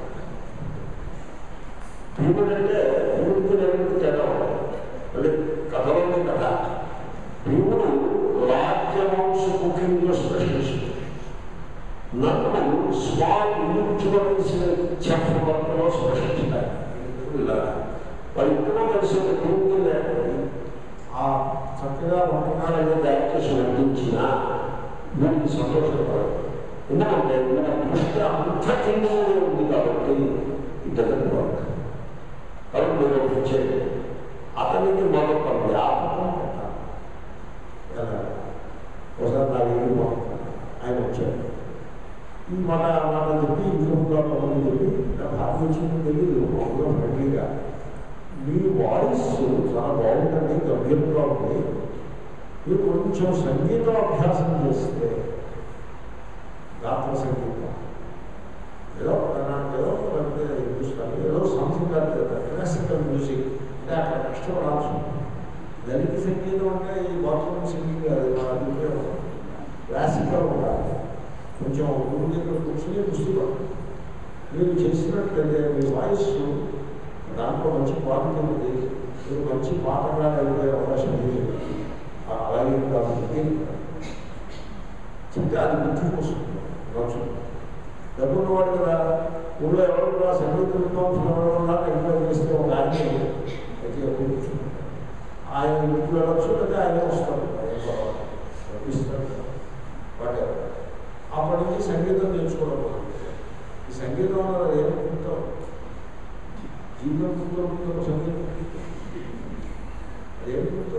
భీముడు అంటే భీముడికి నలుగురికి తేడా మళ్ళీ కథలో ఉంది కదా భీముడు రాజ్యవంశ కుకింగ్లో స్పెషలిస్ట్ నన్ను స్మాల్ ఇండివిజువల్స్ చెఫ్ వర్క్లో స్పెషలిస్ట్ ఇలా వాళ్ళిద్దరూ కలిసి ఒక టీం కింద ఏర్పడి ఆ చక్కగా వంటకాలను తయారు చేసి వడ్డించిన వీరికి సంతోషపడదు ఎందుకంటే వీళ్ళ దృష్టి అంత కేంద్రంలో ఉంది కాబట్టి ఇద్దరు వర్క్ కాబట్టి మీరు వచ్చేది అతనికి మరొక వ్యాపకం పెట్టాలి ఎలా ఒకసారి నా ఇల్లు ఆయన వచ్చాడు ఈ మాట మాట చెప్పి ఇంట్లో పనులు చెప్పి నా భార్య వచ్చింది తెలియదు మామూలుగా ఫ్రెండ్లీగా మీ వాయిస్ చాలా బాగుంటుంది గంభీరంగా ఉంది మీరు కొంచెం సంగీతం అభ్యాసం చేస్తే గాత్ర సంగీతం ఏదో కర్ణాటకలో లేకపోతే హిందుస్థాన్ ఏదో సంథింగ్ క్లాసికల్ మ్యూజిక్ అంటే అక్కడ కష్టపడాల్సి ఉంటుంది లలిత సంగీతం అంటే ఈ బాత్రూమ్ సింగింగ్ కాదు నా అభిప్రాయం క్లాసికల్ ఉండాలి కొంచెం గురువు దగ్గర కూర్చొని పుస్తకం మీరు చేసినట్లయితే మీ వాయిస్ దాంట్లో మంచి క్వాలిటీ ఉంది మీరు మంచి పాటగా అయిపోయే అవకాశం ఉంది ఆ- అలాగే కాబట్టి చెప్తే అది బుద్ధికి వస్తుంది రోజు డబ్బున్న వాడు కదా ఊళ్ళో ఎవరు కూడా సంగీత విద్వాంసులు ఎంక్వైరీ చేస్తే ఒక ఆయన అయితే కూర్చుంటారు ఆయన ఇంటికి వెళ్ళచ్చు లేదా ఆయన వస్తారు పంపిస్తారు వాట్ అప్పటి నుంచి సంగీతం నేర్చుకోవడం మొదలుపెట్టారు. ఈ సంగీతం అన్నది ఏమనుకుంటాం జీవితం గుర్తు సంగీతం అదేం గుర్తు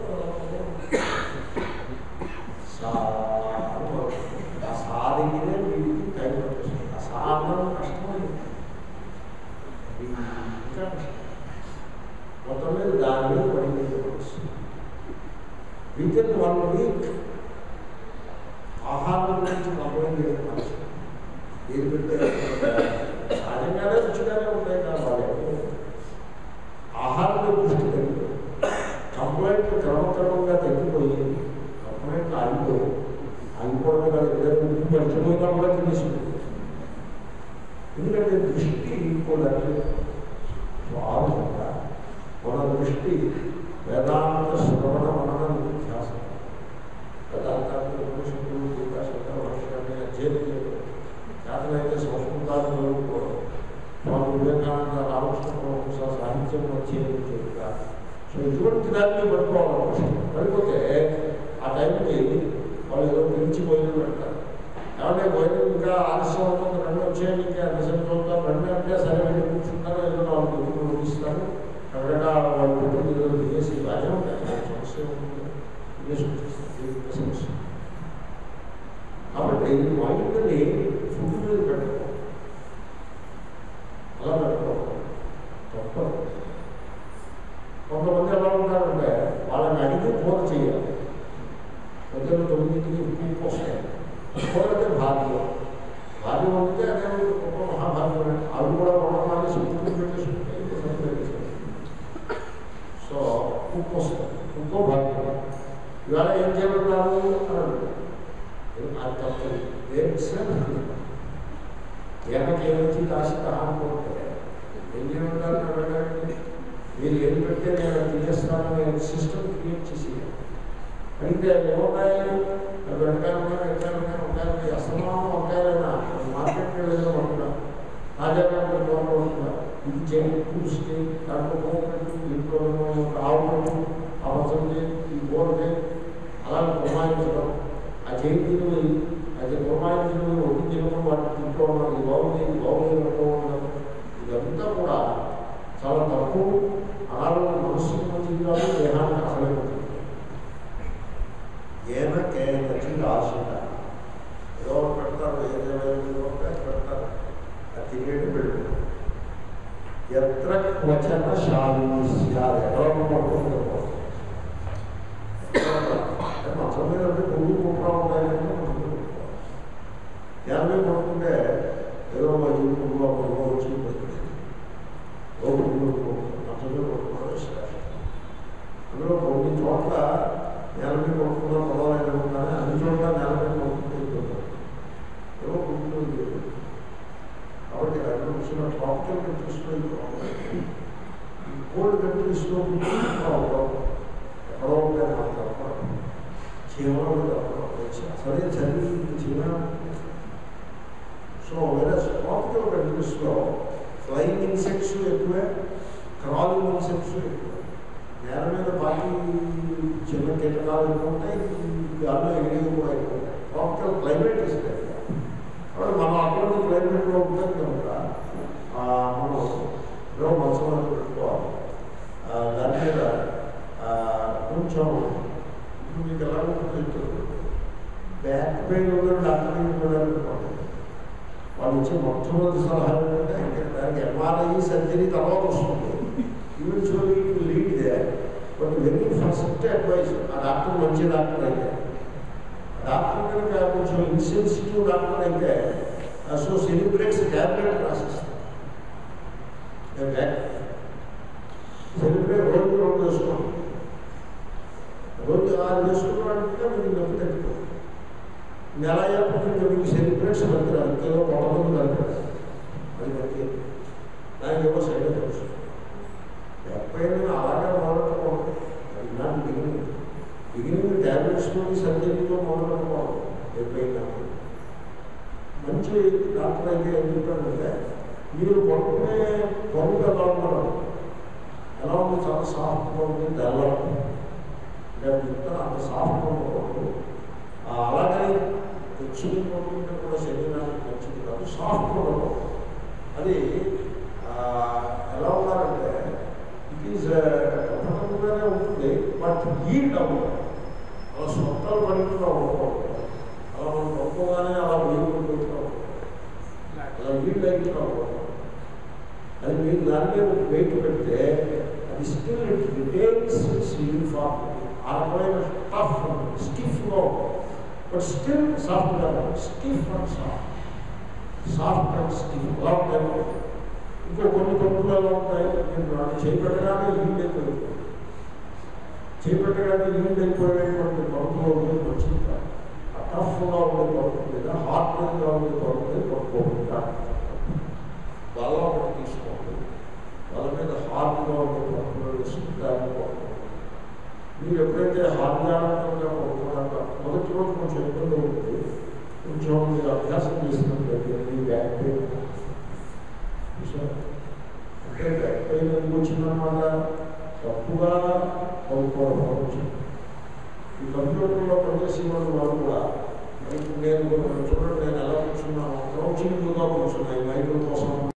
సా ఆ సాధికినే వీడికి టైం పట్టేస్తుంది ఆ సాధనం కష్టమైంది ఇంకా కష్టం. మొత్తం మీద దాని మీద పడింది విత్ ఇన్ వన్ వీక్ ఆహారం గురించి కంప్లైంట్ చేయడం మనిషి ఏది పెట్టే ఎందుకంటే దృష్టి ఇంకో దాంట్లో స్వాభావంగా మన దృష్టి వేదాంత శ్రవణ మనన నిధ్యాసం వేదాంతాన్ని ఉపనిషత్తులు గీతా శబ్ద భాషాన్ని అధ్యయనం చేయడం చేతనైతే సంస్కృతాన్ని చదువుకోవడం స్వామి వివేకానంద రామకృష్ణ పరమహంస సాహిత్యం అధ్యయనం చేయుట సో ఇటువంటి దాన్ని పట్టుకోవాలి ఫస్ట్. పడిపోతే ఆ టైంకి వాళ్ళు ఏదో పిలిచిపోయిన పెడతారు ఏమంటే పోయిన ఇంకా ఆలస్యం అవుతుంది రెండు వచ్చేయండి ఇంకా ఎంతసేపు చదువుతారు రెండు అంటే సరే వెళ్ళి కూర్చుంటారు ఏదో నాలుగు గుర్తులు ముగిస్తారు ఎవరైనా వాళ్ళు పెట్టింది ఏదో తినేసి బాగానే ఉంటాయి సమస్య ఉంటుంది తినేసి వచ్చేస్తారు ఇది సమస్య కాబట్టి మైండ్ని ఫుడ్ మీద పెట్టుకో అలా పెట్టుకో తప్పదు కొంతమంది ఎలా ఉంటారంటే వాళ్ళని అడిగి కూర చేయాలి పొద్దున్న తొమ్మిదింటికి ఉప్పు వస్తాయి కూర అంటే భాగ్యం భాగ్యం వండితే అదే ఒక మహాభాగ్యం అవి కూడా వండమాలి ఉప్పు పెట్టేసుకుంటే ఇంకో సరుకు పెట్టేసుకుంటాయి సో ఉప్పు వస్తాయి ఉప్పు భాగ్యం ఇవాళ ఏం చేయబడ్డారు అని అడుగుతారు అది తప్పదు ఏమకేమించి కాశీ అనుకుంటే ఏం చేయమంటారు అడగడానికి మీరు ఏం పెడితే నేను అది తినేస్తాను నేను సిస్టమ్ క్రియేట్ చేసి అడిగితే ఏమున్నాయి అవి వెనకాల ఉన్నాయి వెనకాల ఉన్నాయి వంకాయలు ఉన్నాయి అసమానం వంకాయలైనా మార్కెట్కి వెళ్ళిన వండుకున్నా తాజాగా తోట వండుకున్నా ఇది చేయండి పూసికి దాంట్లో పోపెట్టు ఇంట్లో ఆవు పెట్టు ఆ వసతి ఈ బోర్డు అలా కుమాయించడం ఆ చేతిని అది కుమాయించడం వడ్డించడం వాటిని తింటూ ఉండడం ఇది బాగుంది ఇది బాగుంది అంటూ ఉండడం ఇదంతా కూడా చాలా తప్పు అనారోగ్య మనస్సుకు మంచిది కాదు దేహానికి అసలే మంచిది ఏన కేనచి ఆశట ఏదో ఒకటి పెడతారు ఏదేమైనా ఒకటి పెడతారు అది తినేటి పెడతారు ఎత్ర క్వచన శాంతి ఎక్కడో పడుతుంది మంచం మీద అంటే పువ్వు కుట్రా ఉంటాయంటే యాభై పడుతుంటే ఏదో ఈ పువ్వు ఆ పువ్వు వచ్చి పడుతుంది ఓ పువ్వు మంచం మీద పడుకోవడం శ్రేష్టం అందులో కొన్ని చోట్ల నేల మీద పడుకున్నా పర్వాలేదు అనుకున్నాను అన్ని చోట్ల నేల మీద పడుకుంటూ ఏవో పువ్వులు కాబట్టి రెండు విషయంలో ట్రాపికల్ కంట్రీస్లో ఈ కోల్డ్ కంట్రీస్లో ఎక్కడో ఉంటాయి నాకు తప్ప చీమలు సరే చదివి చీమ సో వేరే ట్రాపికల్ కంట్రీస్లో ఫ్లయింగ్ ఇన్సెక్ట్స్ ఎక్కువే క్రాలింగ్ ఇన్సెక్ట్స్ ఎక్కువ నేల మీద బాకీ చిన్న కీటకాలు ఎక్కువ ఉంటాయి గాల్లో ఎగిరేవి కూడా ఎక్కువ ఉంటాయి ట్రాపికల్ క్లైమేట్ ఇస్తాయి కాబట్టి మనం అటువంటి క్లైమేట్లో ఉంటుంది కనుక ఆ, మనం ఏదో మంచం పెట్టుకోవాలి ఆ, దాని మీద ఆ, కొంచెం ఇప్పుడు మీకు ఎలా ఉంటుంది బ్యాక్ పెయిన్ ఉందని డాక్టర్ దగ్గరికి వెళ్ళాలనుకోండి వాళ్ళు ఇచ్చే మొట్టమొదటి సలహా ఏంటంటే ఇంకా దానికి ఎంఆర్ఐ సర్జరీ తర్వాత వస్తుంది eventually it lead they but very first advice ఆ డాక్టర్ మంచి డాక్టర్ అయితే డాక్టర్ కనుక కొంచెం ఇన్సెన్సిటివ్ డాక్టర్ అయితే సో సెలిబ్రేట్స్ ట్యాబ్లెట్ రాసిస్తాం సెలిబ్రేట్ రోజు రోజు వేసుకోండి రోజు ఆరు వేసుకున్నాడంటే మీకు నొప్పి తగ్గిపోతుంది నెల అయ్యేప్పటికీ మీకు సెలిబ్రేట్స్ దగ్గర అంతలో పొడవలు కలపారు అది మనకి దానికి ఏమో సైడ్ ఎఫెక్ట్స్ ఎప్పుడైనా అలాగే మొదలెట్టుకోండి అది నాటి బిగినింగ్ బిగినింగ్ ట్యాబ్లెట్స్తో సర్జరీతో మొదలెట్టుకోవాలి ఎప్పుడైనా మంచి డాక్టర్ అయితే ఏం చెప్పాడంటే మీరు పడుకునే పరుగు ఎలా ఉన్నారు ఎలా ఉంది చాలా సాఫ్ట్గా ఉంది తెల్ల నేను చెప్తాను అంత సాఫ్ట్గా ఉండకూడదు ఆ, అలాగని తెచ్చుకుని పడుకుంటే కూడా శరీరానికి మంచిది కాదు సాఫ్ట్గా ఉండకూడదు అది ఆ, ఎలా ఉన్నారంటే ఇట్ ఈజ్ కంఫర్టబుల్గానే ఉంటుంది బట్ ఈట్ అవ్వదు అలా సొంతాలు పడుకుంటూ ఉండకూడదు అలా మనం పడుకోగానే అలా వేయకుండా అలా వీళ్ళు అయిపోతూ ఉండకూడదు అది మీరు దాని మీద వెయిట్ పెడితే అది still it retains its uniform ఆ రకమైన టఫ్ స్టిఫ్గా బట్ స్టిల్ సాఫ్ట్గా stiff and soft soft and stiff అలా ఉంటాయి ఇంకో కొన్ని పప్పులు ఎలా ఉంటాయి మీరు వాటిని చేపట్టగానే ఈల్డ్ అయిపోయింది చేపట్టగానే ఈల్డ్ అయిపోయేటువంటి పప్పులు ఉండే వచ్చింది కాదు ఆ టఫ్గా ఉండే పప్పు మీద హార్డ్గా ఉండే పప్పు మీద పప్పుకోకుండా జాగ్రత్తగా పడుకోవడానికి మొదటి రోజు కొంచెం ఇబ్బంది ఉంటుంది కొంచెం మీరు అభ్యాసం చేసినట్లయితే ఈ బ్యాక్ పెయిన్ చూసారా? అంటే బ్యాక్ పెయిన్ ఎందుకు వచ్చిందన్నమాట తప్పుగా పడుకోవడం వల్ల వచ్చింది ఈ కంప్యూటర్లో పనిచేసే వాళ్ళు వాళ్ళు కూడా మరి నేను చూడండి నేను ఎలా కూర్చున్నాను క్రౌచింగ్గా కూర్చున్నాను ఈ మైకుల కోసం